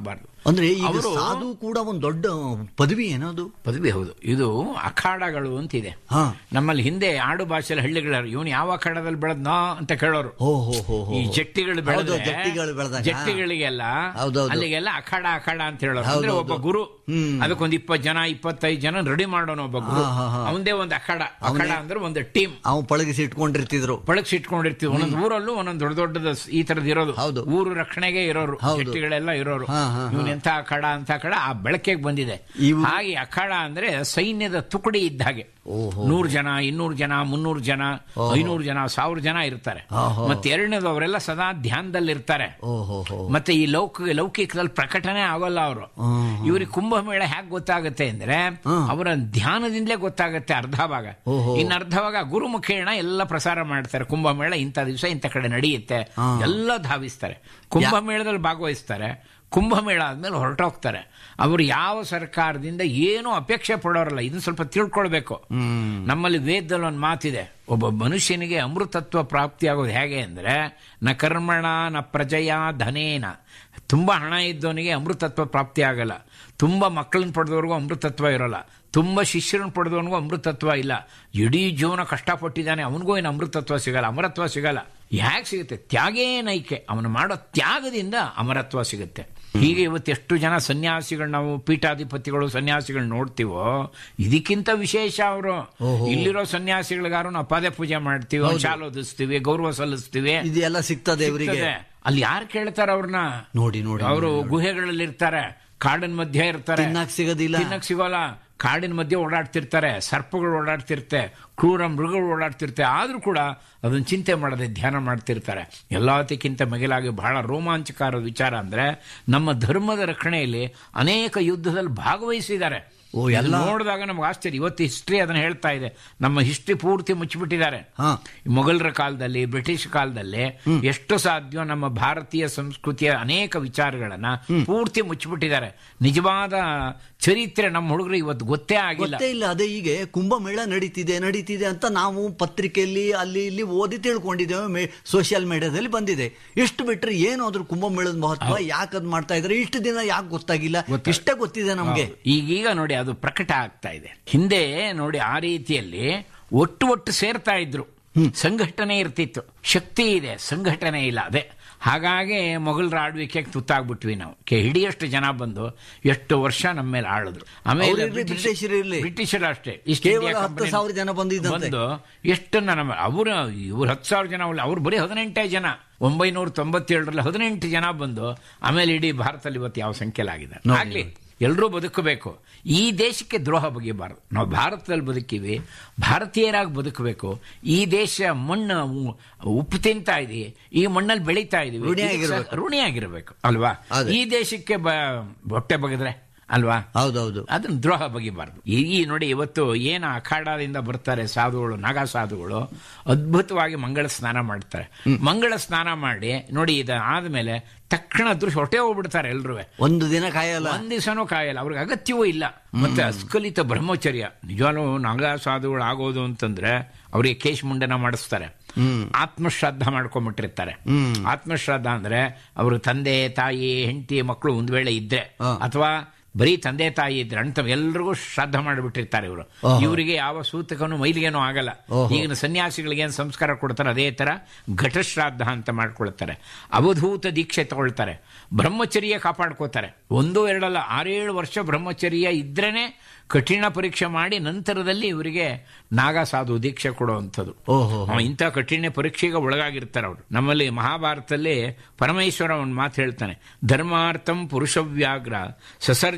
ಅಂದ್ರೆ ಈಗ ಅವರು ಸಾಧು ಕೂಡ ಒಂದು ದೊಡ್ಡ ಪದವಿ ಏನದು ಪದವಿ ಹೌದು ಇದು ಅಖಾಡಗಳು ಅಂತಿದೆ ಹಾ. ನಮ್ಮಲ್ಲಿ ಹಿಂದೆ ಆಡು ಭಾಷೆಯಲ್ಲಿ ಹಳ್ಳಿಗಳ ಇವನು ಯಾವ ಅಖಾಡದಲ್ಲಿ ಬೆಳೆದ್ನೋ ಅಂತ ಕೇಳೋರು ಹೋ ಹೋ ಹೋ ಹೋ ಈ ಜಟ್ಟಿಗಳು ಹೌದು, ಬೆಳೆದ್ರೆ ಜಟ್ಟಿಗಳು ಬೆಳೆದಾಗ. ಜಟ್ಟಿಗಳಿಗೆಲ್ಲ ಹೌದೌದು. ಅಲ್ಲಿಗೆಲ್ಲ ಅಖಾಡ ಅಖಾಡ ಅಂತ ಹೇಳೋರು ಅಂದ್ರೆ ಹೌದೌದು. ಒಬ್ಬ ಗುರು ಹ್ಮ್. ಅದಕ್ಕೊಂದು ಇಪ್ಪತ್ತು ಜನ ಇಪ್ಪತ್ತೈದು ಜನ ರೆಡಿ ಮಾಡೋನು ಒಬ್ಬ ಗುರು ಹಾ, ಹಾ, ಹಾ. ಅವಂದೇ ಒಂದು ಅಖಾಡ ಅಖಾಡ ಅವ್ನೇ- ಅಂದ್ರೆ ಒಂದು ಟೀಮ್ ಅವ್ ಪಳಗಿಸಿ ಇಟ್ಕೊಂಡಿರ್ತಿದ್ರು ಬಳಸಿ ಇಟ್ಕೊಂಡಿರ್ತೀವಿ ಒಂದೊಂದು ಊರಲ್ಲೂ ಒಂದೊಂದು ದೊಡ್ಡ ದೊಡ್ಡದ ಈ ತರದ್ ಇರೋದು ಹೌದು. ಊರು ರಕ್ಷಣೆಗೆ ಇರೋರು ಹೌದು. ಜಟ್ಟಿಗಳೆಲ್ಲ ಇರೋರು ಹಾ, ಹಾ, ಹಾ. ಇವನ್ ಎಂತ ಅಖಾಡ ಅಂತ ಅಖಾಡ ಆ ಬೆಳಕಿಗೆ ಬಂದಿದೆ ಇವು- ಹಾಗೆ ಅಖಾಡ ಅಂದ್ರೆ ಸೈನ್ಯದ ತುಕಡಿ ಇದ್ದ ಹಾಗೆ ಓಹೋ. ನೂರು ಜನ ಇನ್ನೂರು ಜನ ಮುನ್ನೂರು ಜನ ಓಹೋ. ಐನೂರು ಜನ ಸಾವಿರ ಜನ ಇರ್ತಾರೆ ಓಹೋ. ಮತ್ತೆ ಎರಡನೇದು ಅವರೆಲ್ಲ ಸದಾ ಧ್ಯಾನದಲ್ಲಿ ಇರ್ತಾರೆ ಓಹೋ ಹೋ ಮತ್ತೆ ಈ ಲೌಕಿಕ ಲೌಕಿಕದಲ್ಲಿ ಪ್ರಕಟಣೆ ಆಗೋಲ್ಲ ಅವರು ಹ್ಮ್. ಇವ್ರಿಗೆ ಕುಂಭಮೇಳ ಹೇಗೆ ಗೊತ್ತಾಗುತ್ತೆ ಅಂದ್ರೆ ಹ್ಮ್. ಅವರ ಧ್ಯಾನದಿಂದಲೇ ಗೊತ್ತಾಗುತ್ತೆ ಅರ್ಧ ಭಾಗ ಓಹೋ. ಇನ್ನು ಅರ್ಧ ಭಾಗ ಗುರುಮುಖೇಣ ಎಲ್ಲ ಪ್ರಸಾರ ಮಾಡ್ತಾರೆ ಕುಂಭಮೇಳ ಇಂಥ ದಿವಸ ಇಂಥ ಕಡೆ ನಡೆಯುತ್ತೆ ಹಾ. ಎಲ್ಲ ಧಾವಿಸ್ತಾರೆ ಕುಂಭಮೇಳದಲ್ಲಿ ಭಾಗವಹಿಸ್ತಾರೆ ಕುಂಭಮೇಳ ಆದ್ಮೇಲೆ ಹೊರಟೋಗ್ತಾರೆ ಅವರು ಯಾವ ಸರ್ಕಾರದಿಂದ ಏನೂ ಅಪೇಕ್ಷೆ ಪಡೋರಲ್ಲ ಇದನ್ನ ಸ್ವಲ್ಪ ತಿಳ್ಕೊಳ್ಬೇಕು ನಮ್ಮಲ್ಲಿ ವೇದದಲ್ಲಿ ಒಂದು ಮಾತಿದೆ ಒಬ್ಬ ಮನುಷ್ಯನಿಗೆ ಅಮೃತತ್ವ ಪ್ರಾಪ್ತಿಯಾಗೋದು ಹೇಗೆ ಅಂದ್ರೆ ನ ಕರ್ಮಣ ನ ಪ್ರಜಯ ಧನೇನ ತುಂಬಾ ಹಣ ಇದ್ದವನಿಗೆ ಅಮೃತತ್ವ ಪ್ರಾಪ್ತಿ ಆಗಲ್ಲ ತುಂಬಾ ಮಕ್ಕಳನ್ನ ಪಡೆದವ್ರಿಗೂ ಅಮೃತತ್ವ ಇರೋಲ್ಲ ತುಂಬಾ ಶಿಷ್ಯರನ್ನ ಪಡೆದವನಿಗೂ ಅಮೃತತ್ವ ಇಲ್ಲ ಇಡೀ ಜೀವನ ಕಷ್ಟಪಟ್ಟಿದ್ದಾನೆ ಅವನಿಗೂ ಏನು ಅಮೃತತ್ವ ಸಿಗಲ್ಲ ಅಮರತ್ವ ಸಿಗಲ್ಲ ಯಾಕೆ ಸಿಗುತ್ತೆ ತ್ಯಾಗೇ ನೈಕೆ ಅವನು ಮಾಡೋ ತ್ಯಾಗದಿಂದ ಅಮರತ್ವ ಸಿಗುತ್ತೆ ಹೀಗೆ ಇವತ್ತು ಎಷ್ಟು ಜನ ಸನ್ಯಾಸಿಗಳು ನಾವು ಪೀಠಾಧಿಪತಿಗಳು ಸನ್ಯಾಸಿಗಳು ನೋಡ್ತೀವೋ ಇದಕ್ಕಿಂತ ವಿಶೇಷ ಅವರು ಇಲ್ಲಿರೋ ಸನ್ಯಾಸಿಗಳಿಗಾರು ನಾವು ಪದೇ ಪೂಜೆ ಮಾಡ್ತೀವಿ ಅವ್ರು ಶಾಲು ಓದಿಸ್ತೀವಿ ಗೌರವ ಸಲ್ಲಿಸ್ತೀವಿ ಇದೆಲ್ಲ ಸಿಗ್ತದೆ ಇವರಿಗೆ ಸಿಗ್ತದೆ. ಅಲ್ಲಿ ಯಾರು ಕೇಳ್ತಾರ ಅವ್ರನ್ನ ನೋಡಿ ನೋಡಿ ಅವರು ಗುಹೆಗಳಲ್ಲಿ ಇರ್ತಾರೆ ಕಾಡಿನ ಮಧ್ಯೆ ಇರ್ತಾರೆ ತಿನ್ನಕ್ ಸಿಗೋದಿಲ್ಲ. ತಿನ್ನಕ್ ಸಿಗೋಲ್ಲ ಕಾಡಿನ ಮಧ್ಯೆ ಓಡಾಡ್ತಿರ್ತಾರೆ ಸರ್ಪಗಳು ಓಡಾಡ್ತಿರ್ತೆ ಕ್ರೂರ ಮೃಗಗಳು ಓಡಾಡ್ತಿರ್ತೆ ಆದ್ರೂ ಕೂಡ ಅದನ್ನ ಚಿಂತೆ ಮಾಡದೆ ಧ್ಯಾನ ಮಾಡ್ತಿರ್ತಾರೆ ಎಲ್ಲದಕ್ಕಿಂತ ಮಿಗಿಲಾಗಿ ಬಹಳ ರೋಮಾಂಚಕಾರ ವಿಚಾರ ಅಂದ್ರೆ ನಮ್ಮ ಧರ್ಮದ ರಕ್ಷಣೆಯಲ್ಲಿ ಅನೇಕ ಯುದ್ಧದಲ್ಲಿ ಭಾಗವಹಿಸಿದ್ದಾರೆ ಓ, ಎಲ್ಲ- ನೋಡಿದಾಗ ನಮ್ಗೆ ಆಶ್ಚರ್ಯ ಇವತ್ತು ಹಿಸ್ಟ್ರಿ ಅದನ್ನ ಹೇಳ್ತಾ ಇದೆ ನಮ್ಮ ಹಿಸ್ಟ್ರಿ ಪೂರ್ತಿ ಮುಚ್ಚಿಬಿಟ್ಟಿದ್ದಾರೆ ಹಾ. ಮೊಘಲರ ಕಾಲದಲ್ಲಿ ಬ್ರಿಟಿಷ್ ಕಾಲದಲ್ಲಿ ಎಷ್ಟು ಸಾಧ್ಯ ನಮ್ಮ ಭಾರತೀಯ ಸಂಸ್ಕೃತಿಯ ಅನೇಕ ವಿಚಾರಗಳನ್ನ ಪೂರ್ತಿ ಮುಚ್ಚಿಬಿಟ್ಟಿದ್ದಾರೆ ನಿಜವಾದ ಚರಿತ್ರೆ ನಮ್ಮ ಹುಡುಗರು ಇವತ್ತು ಗೊತ್ತೇ ಆಗಿಲ್ಲ ಗೊತ್ತೇ ಇಲ್ಲ ಅದೇ ಹೀಗೆ ಕುಂಭಮೇಳ ನಡೀತಿದೆ ನಡೀತಿದೆ ಅಂತ ನಾವು ಪತ್ರಿಕೆಯಲ್ಲಿ ಅಲ್ಲಿ ಇಲ್ಲಿ ಓದಿ ತಿಳ್ಕೊಂಡಿದ್ದೇವೆ ಸೋಷಿಯಲ್ ಮೀಡಿಯಾದಲ್ಲಿ ಬಂದಿದೆ ಎಷ್ಟು ಬಿಟ್ರೆ ಏನು ಅದ್ರ ಕುಂಭಮೇಳದ ಮಹತ್ವ ಯಾಕೆ ಅದ್ ಮಾಡ್ತಾ ಇದ್ರೆ ಇಷ್ಟು ದಿನ ಯಾಕೆ ಗೊತ್ತಾಗಿಲ್ಲ ಇಷ್ಟೇ ಗೊತ್ತಿದೆ ನಮ್ಗೆ ಹೌದು. ಈಗೀಗ ನೋಡಿ ಅದು ಪ್ರಕಟ ಆಗ್ತಾ ಇದೆ ಹಿಂದೆ ನೋಡಿ ಆ ರೀತಿಯಲ್ಲಿ ಒಟ್ಟು ಒಟ್ಟು ಸೇರ್ತಾ ಇದ್ರು ಸಂಘಟನೆ ಇರ್ತಿತ್ತು ಶಕ್ತಿ ಇದೆ ಸಂಘಟನೆ ಇಲ್ಲ ಅದೇ ಹಾಗಾಗಿ ಮೊಘಲರ ಆಳ್ವಿಕೆಗೆ ತುತ್ತಾಗ್ಬಿಟ್ವಿ ನಾವು ಕೆ ಹಿಡಿಯಷ್ಟು ಜನ ಬಂದು ಎಷ್ಟು ವರ್ಷ ನಮ್ಮ ಮೇಲೆ ಆಳಿದ್ರು ಆಮೇಲೆ ಅವ್ರಿರ್ಲಿ, ಬ್ರಿಟಿಷ್- ಬ್ರಿಟಿಷರು ಇರ್ಲಿ. ಬ್ರಿಟಿಷರು ಅಷ್ಟೇ ಇಸ್ಟ್ ಕೇವಲ ಇಂಡಿಯಾ ಹತ್ತು ಕಂಪನಿ ಸಾವಿರ ಜನ ಬಂದಿದ್ದಂತೆ. ಬಂದು ಎಷ್ಟನ್ನ ನಮ್ಮ ಅವರು ಇವ್ರು ಹತ್ತು ಸಾವಿರ ಜನ ಅಲ್ಲ ಅವ್ರು ಬರೀ ಹದಿನೆಂಟೇ ಜನ ಒಂಬೈನೂರ ತೊಂಬತ್ತೇಳರಲ್ಲಿ ಹದಿನೆಂಟು ಜನ ಬಂದು ಆಮೇಲೆ ಇಡೀ ಭಾರತದಲ್ಲಿ ಇವತ್ತು ಯಾವ ಸಂಖ್ಯೆಲಾಗಿದೆ ನೋಡಿ, ಆಗ್ಲಿ ಎಲ್ಲರೂ ಬದುಕಬೇಕು ಈ ದೇಶಕ್ಕೆ ದ್ರೋಹ ಬಗೆಯಬಾರದು ನಾವು ಭಾರತದಲ್ಲಿ ಬದುಕಿವಿ ಭಾರತೀಯರಾಗಿ ಬದುಕಬೇಕು ಈ ದೇಶ ಮಣ್ಣು ಉ- ಉಪ್ಪು ತಿಂತಾ ಇದೆ ಈ ಮಣ್ಣಲ್ಲಿ ಬೆಳೀತಾ ಇದೀವಿ ಋಣಿಯಾಗಿರ್ಬೇಕು. ಇದಕ್ಕೆ ಸ- ಋಣಿಯಾಗಿರ್ಬೇಕು ಅಲ್ವಾ ಅದೇ. ಈ ದೇಶಕ್ಕೆ ಬ- ಹೊಟ್ಟೆ ಬಗೆದ್ರೆ ಅಲ್ವಾ ಹೌದೌದು ಅದನ್ನ ದ್ರೋಹ ಬಗೆಬಾರ್ದು ಈ ಈ ನೋಡಿ ಇವತ್ತು ಏನು ಅಖಾಡದಿಂದ ಬರ್ತಾರೆ ಸಾಧುಗಳು ನಾಗಾ ಸಾಧುಗಳು ಅದ್ಭುತವಾಗಿ ಮಂಗಳ ಸ್ನಾನ ಮಾಡ್ತಾರೆ ಮಂಗಳ ಸ್ನಾನ ಮಾಡಿ ನೋಡಿ ಇದ ಆದ್ಮೇಲೆ ತಕ್ಷಣ ದೃಶ್ಯ ಹೊಟ್ಟೆ ಹೋಗ್ಬಿಡ್ತಾರೆ ಎಲ್ರೂ ಒಂದು ದಿನ ಕಾಯಲ್ಲ ಒಂದ್ ದಿವಸನೂ ಕಾಯಲ್ಲ ಅವ್ರಿಗೆ ಅಗತ್ಯವೂ ಇಲ್ಲ ಮತ್ತೆ ಅಸ್ಖಲಿತ ಬ್ರಹ್ಮಚರ್ಯ ನಿಜವಾಗ್ಲೂ ನಾಗಾ ಸಾಧುಗಳು ಆಗೋದು ಅಂತಂದ್ರೆ ಅವರಿಗೆ ಕೇಶ್ ಮುಂಡನ ಮಾಡಿಸ್ತಾರೆ ಆತ್ಮಶ್ರದ್ಧ ಮಾಡ್ಕೊಂಡ್ಬಿಟ್ಟಿರ್ತಾರೆ ಆತ್ಮಶ್ರದ್ಧ ಅಂದ್ರೆ ಅವರು ತಂದೆ ತಾಯಿ ಹೆಂಡತಿ ಮಕ್ಕಳು ಒಂದ್ ವೇಳೆ ಇದ್ರೆ ಅಥವಾ ಬರೀ ತಂದೆ ತಾಯಿ ಇದ್ರೆ ಅಣ್ಣ ತಮ್ಮ ಎಲ್ರಿಗೂ ಶ್ರಾದ್ದ ಮಾಡಿಬಿಟ್ಟಿರ್ತಾರೆ ಇವರು ಇವರಿಗೆ ಯಾವ ಸೂತಕನು ಮೈಲಿಗೆನೂ ಆಗಲ್ಲ ಈಗಿನ ಸನ್ಯಾಸಿಗಳಿಗೆ ಏನ್ ಸಂಸ್ಕಾರ ಕೊಡ್ತಾರೆ ಅದೇ ತರ ಘಟಶ್ರಾದ್ದ ಅಂತ ಮಾಡ್ಕೊಳ್ತಾರೆ ಅವಧೂತ ದೀಕ್ಷೆ ತಗೊಳ್ತಾರೆ ಬ್ರಹ್ಮಚರ್ಯ ಕಾಪಾಡ್ಕೋತಾರೆ ಒಂದು ಎರಡಲ್ಲ ಆರೇಳು ವರ್ಷ ಬ್ರಹ್ಮಚರ್ಯ ಇದ್ರೇನೆ ಕಠಿಣ ಪರೀಕ್ಷೆ ಮಾಡಿ ನಂತರದಲ್ಲಿ ಇವರಿಗೆ ನಾಗಾ ಸಾಧು ದೀಕ್ಷೆ ಕೊಡುವಂಥದ್ದು ಓಹೋ ಅವ ಇಂಥ ಕಠಿಣ ಪರೀಕ್ಷೆಗೆ ಒಳಗಾಗಿರ್ತಾರೆ ಅವರು ನಮ್ಮಲ್ಲಿ ಮಹಾಭಾರತದಲ್ಲಿ ಪರಮೇಶ್ವರ ಒಂದು ಮಾತು ಹೇಳ್ತಾನೆ ಧರ್ಮಾರ್ಥಂ ಪುರುಷವ್ಯಾಗ್ರ ಸಸರ್ಜ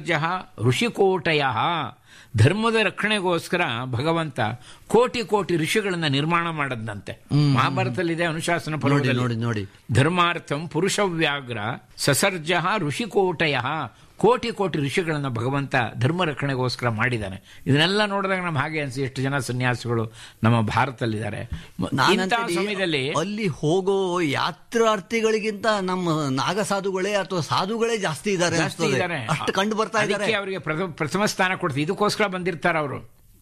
ಋಷಿಕೋಟಯ ಧರ್ಮದ ರಕ್ಷಣೆಗೋಸ್ಕರ ಭಗವಂತ ಕೋಟಿ ಕೋಟಿ ಋಷಿಗಳನ್ನ ನಿರ್ಮಾಣ ಮಾಡದ್ನಂತೆ ಮಹಾಭಾರತದಲ್ಲಿದೆ ಅನುಶಾಸನ ನೋಡಿ ಪರ್ವದಲ್ಲಿ ನೋಡಿ ನೋಡಿ ಧರ್ಮಾರ್ಥಂ ಪುರುಷವ್ಯಾಗ್ರ ಸಸರ್ಜ ಋಷಿಕೋಟಯ ಕೋಟಿ ಕೋಟಿ ಋಷಿಗಳನ್ನ ಭಗವಂತ ಧರ್ಮ ರಕ್ಷಣೆಗೋಸ್ಕರ ಮಾಡಿದ್ದಾನೆ ಇದನ್ನೆಲ್ಲ ನೋಡಿದಾಗ ನಮ್ಗೆ ಹಾಗೆ ಅನ್ಸಿ ಎಷ್ಟು ಜನ ಸನ್ಯಾಸಿಗಳು ನಮ್ಮ ಭಾರತದಲ್ಲಿದ್ದಾರೆ ಮ- ಇಂಥ ನಾನಂತೂ ಸಮಯದಲ್ಲಿ ಅಲ್ಲಿ ಹೋಗೋ ಯಾತ್ರಾರ್ಥಿಗಳಿಗಿಂತ ನಮ್ಮ ನಾಗ ಸಾಧುಗಳೇ ಅಥವಾ ಸಾಧುಗಳೇ ಜಾಸ್ತಿ ಇದ್ದಾರೆ ಜಾಸ್ತಿ ಇದ್ದಾರೆ ಅಷ್ಟು ಕಂಡು ಬರ್ತಾ ಇದ್ದಾರೆ ಅದಕ್ಕೆ ಅವರಿಗೆ ಪ್ರಥಮ ಪ್ರಥಮ ಸ್ಥಾನ ಕೊಡ್ತೀವಿ ಇದಕ್ಕೋಸ್ಕರ ಬಂದಿರ್ತಾರೆ ಅವರು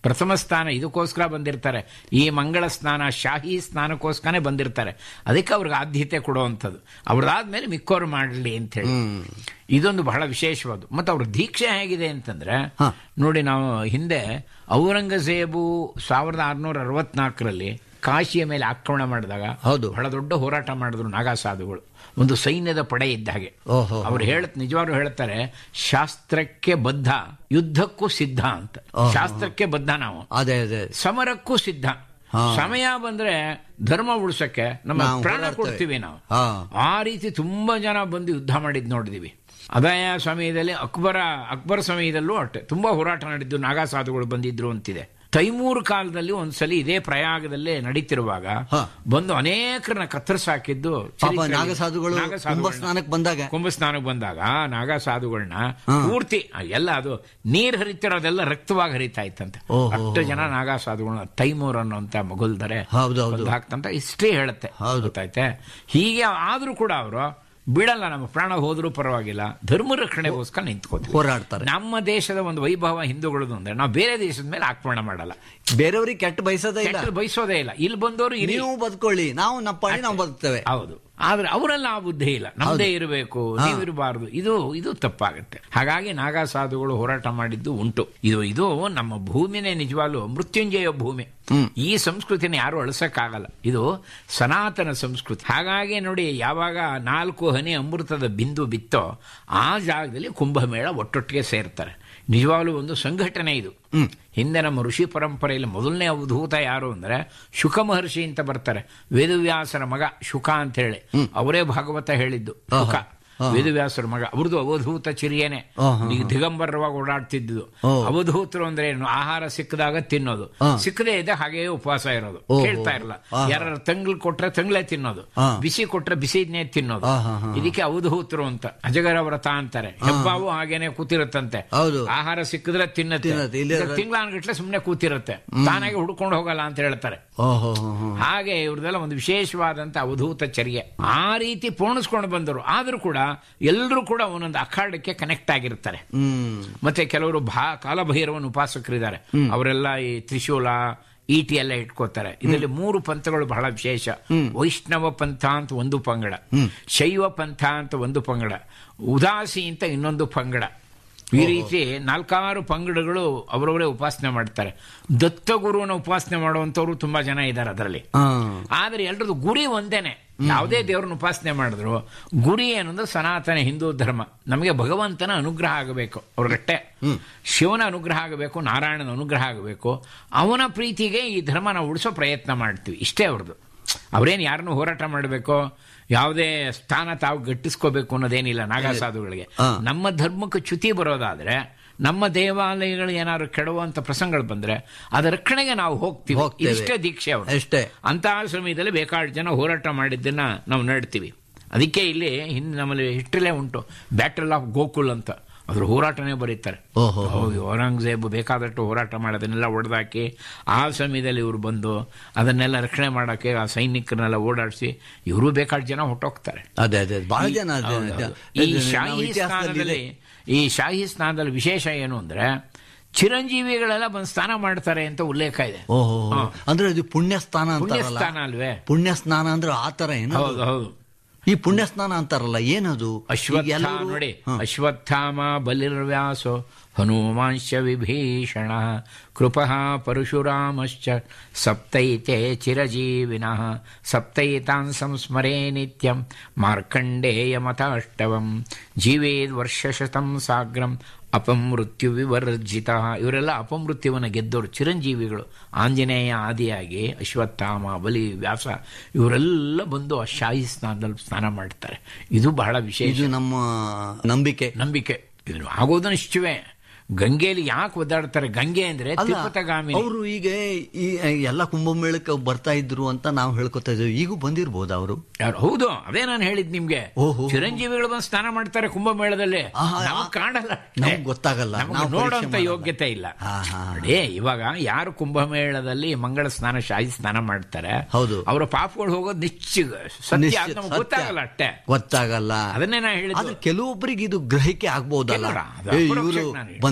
ಪ್ರಥಮ ಸ್ಥಾನ ಇದಕ್ಕೋಸ್ಕರ ಬಂದಿರ್ತಾರೆ ಈ ಮಂಗಳ ಸ್ನಾನ ಶಾಹಿ ಸ್ನಾನಕ್ಕೋಸ್ಕರನೇ ಬಂದಿರ್ತಾರೆ ಅದಕ್ಕೆ ಅವ್ರಿಗೆ ಆದ್ಯತೆ ಕೊಡುವಂಥದ್ದು ಅವ್ರದಾದ್ಮೇಲೆ ಮಿಕ್ಕೋರು ಮಾಡಲಿ ಅಂತ ಹೇಳಿ ಇದೊಂದು ಬಹಳ ವಿಶೇಷವಾದ ಮತ್ತೆ ಅವ್ರ ದೀಕ್ಷೆ ಹೇಗಿದೆ ಅಂತಂದ್ರೆ ನೋಡಿ ನಾವು ಹಿಂದೆ ಔರಂಗಜೇಬು ಸಾವಿರದ ಆರುನೂರ ಅರವತ್ನಾಲ್ಕರಲ್ಲಿ ಕಾಶಿಯ ಮೇಲೆ ಆಕ್ರಮಣ ಮಾಡಿದಾಗ ಹೌದು. ಬಹಳ ದೊಡ್ಡ ಹೋರಾಟ ಮಾಡಿದ್ರು ನಾಗಾ ಸಾಧುಗಳು ಒಂದು ಸೈನ್ಯದ ಪಡೆ ಇದ್ದ ಹಾಗೆ ಓಹೋ. ಅವ್ರು ಹೇಳ ನಿಜವಾಗ್ಲೂ ಹೇಳ್ತಾರೆ ಶಾಸ್ತ್ರಕ್ಕೆ ಬದ್ಧ ಯುದ್ಧಕ್ಕೂ ಸಿದ್ಧ ಅಂತ ಶಾಸ್ತ್ರಕ್ಕೆ ಬದ್ಧ ನಾವು ಅದೇ ಅದೇ ಸಮರಕ್ಕೂ ಸಿದ್ಧ ಸಮಯ ಬಂದ್ರೆ ಧರ್ಮ ಉಳಿಸಕ್ಕೆ ನಮ್ಮ ನಾವು ಪ್ರಾಣ ಹೋರಾಡ್ತೇವೆ. ಕೊಡ್ತೀವಿ ನಾವು ಹಾ. ಆ ರೀತಿ ತುಂಬಾ ಜನ ಬಂದು ಯುದ್ಧ ಮಾಡಿದ್ ನೋಡಿದೀವಿ ಅದಾಯ ಸಮಯದಲ್ಲಿ ಅಕ್ಬರ ಅಕ್ಬರ್ ಸಮಯದಲ್ಲೂ ಅಷ್ಟೆ ತುಂಬಾ ಹೋರಾಟ ನಡೆದ್ದು ನಾಗಾ ಸಾಧುಗಳು ಬಂದಿದ್ರು ಅಂತಿದೆ ತೈಮೂರು ಕಾಲದಲ್ಲಿ ಒಂದ್ಸಲಿ ಇದೇ ಪ್ರಯಾಗದಲ್ಲೇ ನಡೀತಿರುವಾಗ ಹಾ. ಬಂದು ಅನೇಕರನ್ನ ಕತ್ತರಿಸಾಕಿದ್ದು ಪಾಪ ನಾಗಸಾಧುಗಳು ಕುಂಭ ಸ್ನಾನಕ್ಕೆ ಬಂದಾಗ ಕುಂಭ ಸ್ನಾನಕ್ಕೆ ಬಂದಾಗ ನಾಗಾ ಸಾಧುಗಳನ್ನ ಪೂರ್ತಿ ಎಲ್ಲ ಅದು ನೀರ್ ಹರಿತಿರೋದೆಲ್ಲ ರಕ್ತವಾಗಿ ಹರಿತಾ ಇತ್ತಂತೆ ಓಹೋ. ಅಷ್ಟು ಜನ ನಾಗಾ ಸಾಧುಗಳನ್ನ ತೈಮೂರ್ ಅನ್ನುವಂತ ಮಗುಲ್ದರೆ ಹೌದು, ಹೌದು. ಹಾಕ್ತಂತ ಹಿಸ್ಟ್ರಿ ಹೇಳುತ್ತೆ ಹೌದು. ಗೊತ್ತಾಯ್ತೆ ಹೀಗೆ ಆದ್ರೂ ಕೂಡ ಅವರು ಬಿಡಲ್ಲ ನಮ್ಮ ಪ್ರಾಣ ಹೋದ್ರೂ ಪರವಾಗಿಲ್ಲ ಧರ್ಮ ರಕ್ಷಣೆಗೋಸ್ಕರ ನಿಂತ್ಕೋತೀವಿ ಹೋರಾಡ್ತಾರೆ ನಮ್ಮ ದೇಶದ ಒಂದು ವೈಭವ ಹಿಂದೂಗಳದು ಅಂದ್ರೆ ನಾವು ಬೇರೆ ದೇಶದ ಮೇಲೆ ಆಕ್ರಮಣ ಮಾಡಲ್ಲ ಬೇರೆಯವ್ರಿಗೆ ಕೆಟ್ಟ ಬಯಸೋದೇ ಇಲ್ಲ ಕೆಟ್ಟದ್ದು ಬಯಸೋದೇ ಇಲ್ಲ ಇಲ್ಲಿ ಬಂದವರು ಇರಿ ನೀವು ಬದುಕೊಳ್ಳಿ ನಾವು ನಪ್ಪಾಡಿ ನಾವು ಬದುಕ್ತೇವೆ ಹೌದು ಆದ್ರೆ ಅವರೆಲ್ಲ ಆ ಬುದ್ಧಿ ಇಲ್ಲ ನಮ್ದೇ ಇರಬೇಕು ನೀವಿರಬಾರದು ಇದು ಇದು ತಪ್ಪಾಗುತ್ತೆ ಹಾಗಾಗಿ ನಾಗಾ ಸಾಧುಗಳು ಹೋರಾಟ ಮಾಡಿದ್ದು ಉಂಟು ಇದು ಇದು ನಮ್ಮ ಭೂಮಿನೇ ನಿಜವಾಗ್ಲೂ ಮೃತ್ಯುಂಜಯ ಭೂಮಿ ಈ ಸಂಸ್ಕೃತಿನ ಯಾರು ಅಳಿಸಕ್ಕಾಗಲ್ಲ ಇದು ಸನಾತನ ಸಂಸ್ಕೃತಿ ಹಾಗಾಗಿ ನೋಡಿ ಯಾವಾಗ ನಾಲ್ಕು ಹನಿ ಅಮೃತದ ಬಿಂದು ಬಿತ್ತೋ ಆ ಜಾಗದಲ್ಲಿ ಕುಂಭಮೇಳ ಒಟ್ಟೊಟ್ಟಿಗೆ ಸೇರ್ತಾರೆ ನಿಜವಾಗ್ಲೂ ಒಂದು ಸಂಘಟನೆ ಇದು ಹಿಂದೆ ನಮ್ಮ ಋಷಿ ಪರಂಪರೆಯಲ್ಲಿ ಮೊದಲನೇ ಅವಧೂತ ಯಾರು ಅಂದ್ರೆ ಶುಕ ಮಹರ್ಷಿ ಅಂತ ಬರ್ತಾರೆ ವೇದವ್ಯಾಸರ ಮಗ ಶುಕ ಅಂತ ಹೇಳಿ ಅವರೇ ಭಾಗವತ ಹೇಳಿದ್ದು ಶುಕ ವೇದವ್ಯಾಸರ ಮಗ ಅವ್ರದ್ದು ಅವಧೂತ ಚಿರಿಯೇನೆ ಈಗ ದಿಗಂಬರವಾಗಿ ಓಡಾಡ್ತಿದ್ದು ಅವಧೂತರು ಅಂದ್ರೆ ಏನು ಆಹಾರ ಸಿಕ್ಕದಾಗ ತಿನ್ನೋದು ಸಿಕ್ಕದೇ ಇದೆ ಹಾಗೆಯೇ ಉಪವಾಸ ಇರೋದು ಕೇಳ್ತಾ ಇರಲ್ಲ ಯಾರ ತಂಗ್ಳು ಕೊಟ್ರೆ ತಂಗ್ಳೇ ತಿನ್ನೋದು ಬಿಸಿ ಕೊಟ್ರೆ ಬಿಸಿದ್ನೇ ತಿನ್ನೋದು ಇದಕ್ಕೆ ಅವಧೂತರು ಅಂತ ಅಜಗರ ವ್ರತ ಅಂತಾರೆ ಹೆಬ್ಬಾವು ಹಾಗೇನೆ ಕೂತಿರುತ್ತಂತೆ ಹೌದು. ಆಹಾರ ಸಿಕ್ಕಿದ್ರೆ ತಿನ್ನತ್ತೆ ತಿನ್ನತ್ತೆ. ಇಲ್ಲಿ- ತಿಂಗಳಾನ್ಗಟ್ಲೆ ಸುಮ್ಮನೆ ಕೂತಿರುತ್ತೆ ತಾನಾಗೆ ಹುಡ್ಕೊಂಡು ಹೋಗಲ್ಲ ಅಂತ ಹೇಳ್ತಾರೆ ಓಹೋ ಹಾಗೆ ಇವ್ರದೆಲ್ಲ ಒಂದು ವಿಶೇಷವಾದಂತ ಅವಧೂತ ಚರ್ಯೆ ಆ ರೀತಿ ಪೂರ್ಣಿಸ್ಕೊಂಡು ಬಂದರು ಆದ್ರೂ ಕೂಡ ಎಲ್ಲರೂ ಕೂಡ ಒಂದೊಂದು ಅಖಾಡಕ್ಕೆ ಕನೆಕ್ಟ್ ಆಗಿರ್ತಾರೆ ಹ್ಮ್ ಮತ್ತೆ ಕೆಲವರು ಭಾ ಕಾಲಭೈರವನ ಉಪಾಸಕರಿದ್ದಾರೆ ಅವರೆಲ್ಲ ಈ ತ್ರಿಶೂಲ ಈಟಿ ಎಲ್ಲ ಇಟ್ಕೋತಾರೆ ಇದರಲ್ಲಿ ಮೂರು ಪಂಥಗಳು ಬಹಳ ವಿಶೇಷ ವೈಷ್ಣವ ಪಂಥ ಅಂತ ಒಂದು ಪಂಗಡ ಶೈವ ಪಂಥ ಅಂತ ಒಂದು ಪಂಗಡ ಉದಾಸಿ ಅಂತ ಇನ್ನೊಂದು ಪಂಗಡ ಈ ರೀತಿ ನಾಲ್ಕಾರು ಪಂಗಡಗಳು ಅವರವರೇ ಉಪಾಸನೆ ಮಾಡ್ತಾರೆ ದತ್ತಗುರುವನ ಉಪಾಸನೆ ಮಾಡುವಂತವ್ರು ತುಂಬಾ ಜನ ಇದ್ದಾರೆ ಅದರಲ್ಲಿ ಹಾ ಆದ್ರೆ ಎಲ್ರದ್ದು ಗುರಿ ಒಂದೇನೆ ಯಾವುದೇ ದೇವ್ರನ್ನ ಉಪಾಸನೆ ಮಾಡಿದ್ರು ಗುರಿ ಏನಂದ್ರೆ ಸನಾತನ ಹಿಂದೂ ಧರ್ಮ ನಮಗೆ ಭಗವಂತನ ಅನುಗ್ರಹ ಆಗಬೇಕು ಅವ್ರಗಟ್ಟೆ ಶಿವನ ಅನುಗ್ರಹ ಆಗಬೇಕು ನಾರಾಯಣನ ಅನುಗ್ರಹ ಆಗಬೇಕು ಅವನ ಪ್ರೀತಿಗೆ ಈ ಧರ್ಮ ನಾವು ಉಳಿಸೋ ಪ್ರಯತ್ನ ಮಾಡ್ತೀವಿ ಇಷ್ಟೇ ಅವ್ರದ್ದು ಅವ್ರೇನು ಯಾರನ್ನು ಹೋರಾಟ ಮಾಡಬೇಕು ಯಾವುದೇ ಸ್ಥಾನ ತಾವು ಗಟ್ಟಿಸ್ಕೋಬೇಕು ಅನ್ನೋದೇನಿಲ್ಲ ನಾಗಾಸಾಧುಗಳಿಗೆ ನಮ್ಮ ಧರ್ಮಕ್ಕೆ ಚ್ಯುತಿ ಬರೋದಾದ್ರೆ ನಮ್ಮ ದೇವಾಲಯಗಳು ಏನಾದ್ರು ಕೆಡುವಂತ ಪ್ರಸಂಗಗಳು ಬಂದ್ರೆ ಅದರ ರಕ್ಷಣೆಗೆ ನಾವು ಹೋಗ್ತೀವಿ ಹೋಗ್ತೇವೆ. ಇಷ್ಟೇ ದೀಕ್ಷೆ ಅವರು ಅಷ್ಟೇ ಅಂತಹ ಸಮಯದಲ್ಲಿ ಬೇಕಾದ ಜನ ಹೋರಾಟ ಮಾಡಿದ್ದನ್ನ ನಾವು ನೋಡ್ತೀವಿ ಅದಕ್ಕೆ ಇಲ್ಲಿ ಹಿಂದೆ ನಮ್ಮಲ್ಲಿ ಹಿಸ್ಟ್ರಿಲೇ ಉಂಟು ಬ್ಯಾಟಲ್ ಆಫ್ ಗೋಕುಲ್ ಅಂತ ಅದ್ರ ಹೋರಾಟನೇ ಬರೀತಾರೆ ಓಹೋ. ಹೌದು ಔರಂಗಜೇಬ್ ಬೇಕಾದಷ್ಟು ಹೋರಾಟ ಮಾಡೋದನ್ನೆಲ್ಲ ಹೊಡೆದಾಕಿ ಆ ಸಮಯದಲ್ಲಿ ಇವರು ಬಂದು ಅದನ್ನೆಲ್ಲ ರಕ್ಷಣೆ ಮಾಡೋಕ್ಕೆ ಆ ಸೈನಿಕರನ್ನೆಲ್ಲ ಓಡಾಡಿಸಿ ಇವರು ಬೇಕಾದ ಜನ ಹೊಟ್ಟೋಗ್ತಾರೆ ಅದೇ ಅದೇ ಬಹಳ ಜನ ಅದೇ- ಹೌದು, ಅದೇ- ಹೌದು. ಈ ಅದೇ- ನಾವು ಶಾಹಿ ಇತಿಹಾಸದಲ್ಲಿ ಸ್ನಾನದಲ್ಲಿ ಈ ಶಾಹಿ ಸ್ನಾನದಲ್ಲಿ ವಿಶೇಷ ಏನು ಅಂದ್ರೆ ಚಿರಂಜೀವಿಗಳೆಲ್ಲ ಬಂದು ಸ್ನಾನ ಮಾಡ್ತಾರೆ ಅಂತ ಉಲ್ಲೇಖ ಇದೆ ಓಹೋ ಹಾ. ಅಂದ್ರೆ ಇದು ಪುಣ್ಯ ಸ್ನಾನ ಪುಣ್ಯ ಅಂತಾರಲ್ಲ ಸ್ನಾನ ಅಲ್ವೇ ಪುಣ್ಯ ಸ್ನಾನ ಅಂದ್ರೆ ಆ ತರ ಏನು ಹೌದು ಹೌದು ಈ ಪುಣ್ಯ ಸ್ನಾನ ಅಂತಾರಲ್ಲ ಏನದು ಈಗ ಅಶ್ವತ್ಥ ಎಲ್ಲರೂ- ನೋಡಿ ಹಾ. ಅಶ್ವತ್ಥಾಮ ಬಲಿರ್ವ್ಯಾಸೋ ಹನುಮಾಂಶ ವಿಭೀಷಣ ಕೃಪಃ ಪರಶುರಾಮಶ್ಚ ಸಪ್ತೈತೆ ಚಿರಜೀವಿನಃ ಸಪ್ತೈತಾನ್ ಸಂಸ್ಮರೇ ನಿತ್ಯಂ ಮಾರ್ಕಂಡೇಯ ಮತಾಷ್ಟವಂ ಜೀವೇದ್ ವರ್ಷಶತಂ ಸಾಗ್ರಂ ಅಪಮೃತ್ಯು ವಿವರ್ಜಿತ ಇವರೆಲ್ಲ ಅಪಮೃತ್ಯುವನ್ನು ಗೆದ್ದವರು ಚಿರಂಜೀವಿಗಳು ಆಂಜನೇಯ ಆದಿಯಾಗಿ ಅಶ್ವತ್ಥಾಮ ಬಲಿ ವ್ಯಾಸ ಇವರೆಲ್ಲ ಬಂದು ಆ ಶಾಹಿ ಸ್ನಾನದಲ್ಲಿ ಸ್ನಾನ ಮಾಡ್ತಾರೆ ಇದು ಬಹಳ ವಿಶೇಷ ಇದು ನಮ್ಮ ನಂಬಿಕೆ ನಂಬಿಕೆ ಇದು ಆಗೋದು ನಿಶ್ಚಯವೇ ಗಂಗೆಯಲ್ಲಿ ಯಾಕೆ ಒದ್ದಾಡ್ತಾರೆ ಗಂಗೆ ಅಂದ್ರೆ ತಿರುಪತಗಾಮಿನಿ ಅವರು ಈಗ ಈ ಎಲ್ಲ ಕುಂಭಮೇಳಕ್ಕೆ ಬರ್ತಾ ಇದ್ರು ಅಂತ ನಾವು ಹೇಳ್ಕೊತಾ ಇದ್ದೀವಿ ಈಗೂ ಬಂದಿರ್ಬೋದು ಅವರು ಯಾರು ಹೌದು ಅದೇ ನಾನು ಹೇಳಿದ್ ನಿಮ್ಗೆ ಓಹೋ. ಚಿರಂಜೀವಿಗಳು ಬಂದು ಸ್ನಾನ ಮಾಡ್ತಾರೆ ಕುಂಭಮೇಳದಲ್ಲಿ ಆಹಾ, ನಮಗ್ ಕಾಣಲ್ಲ ನಮ್ಗ್ ಗೊತ್ತಾಗಲ್ಲ. ನಮ್ಗ್ ನಾವು ನೋಡೋಂತ ಪರೀಕ್ಷೆ ಮಾಡಲ್ಲ. ಯೋಗ್ಯತೆ ಇಲ್ಲ ಹಾ, ಹಾ. ನೋಡಿ ಇವಾಗ ಯಾರು ಕುಂಭಮೇಳದಲ್ಲಿ ಮಂಗಳ ಸ್ನಾನ ಶಾಹಿ ಸ್ನಾನ ಮಾಡ್ತಾರೆ ಹೌದು. ಅವರ ಪಾಪಗಳು ಹೋಗೋದು ನಿಶ್ಚಿತ ಸತ್ಯ ನಿಶ್ಚಿತ- ಅದು ನಮ್ಗೆ ಸತ್ಯ. ಗೊತ್ತಾಗಲ್ಲ ಅಷ್ಟೇ ಗೊತ್ತಾಗಲ್ಲ ಅದನ್ನೇ ನಾ ಹೇಳಿದ್ದು ಆದ್ರೆ ಕೆಲವೊಬ್ಬರಿಗೆ ಇದು ಗ್ರಹಿಕೆ ಆಗ್ಬಹುದಲ್ಲ ಕೆಲವ್ರ, ಅದು ಏ, ಅಪರೋಕ್ಷಕ್ಕೆ ಇವ್ರು ನಾನು ಹೇಳಿದ್ದು.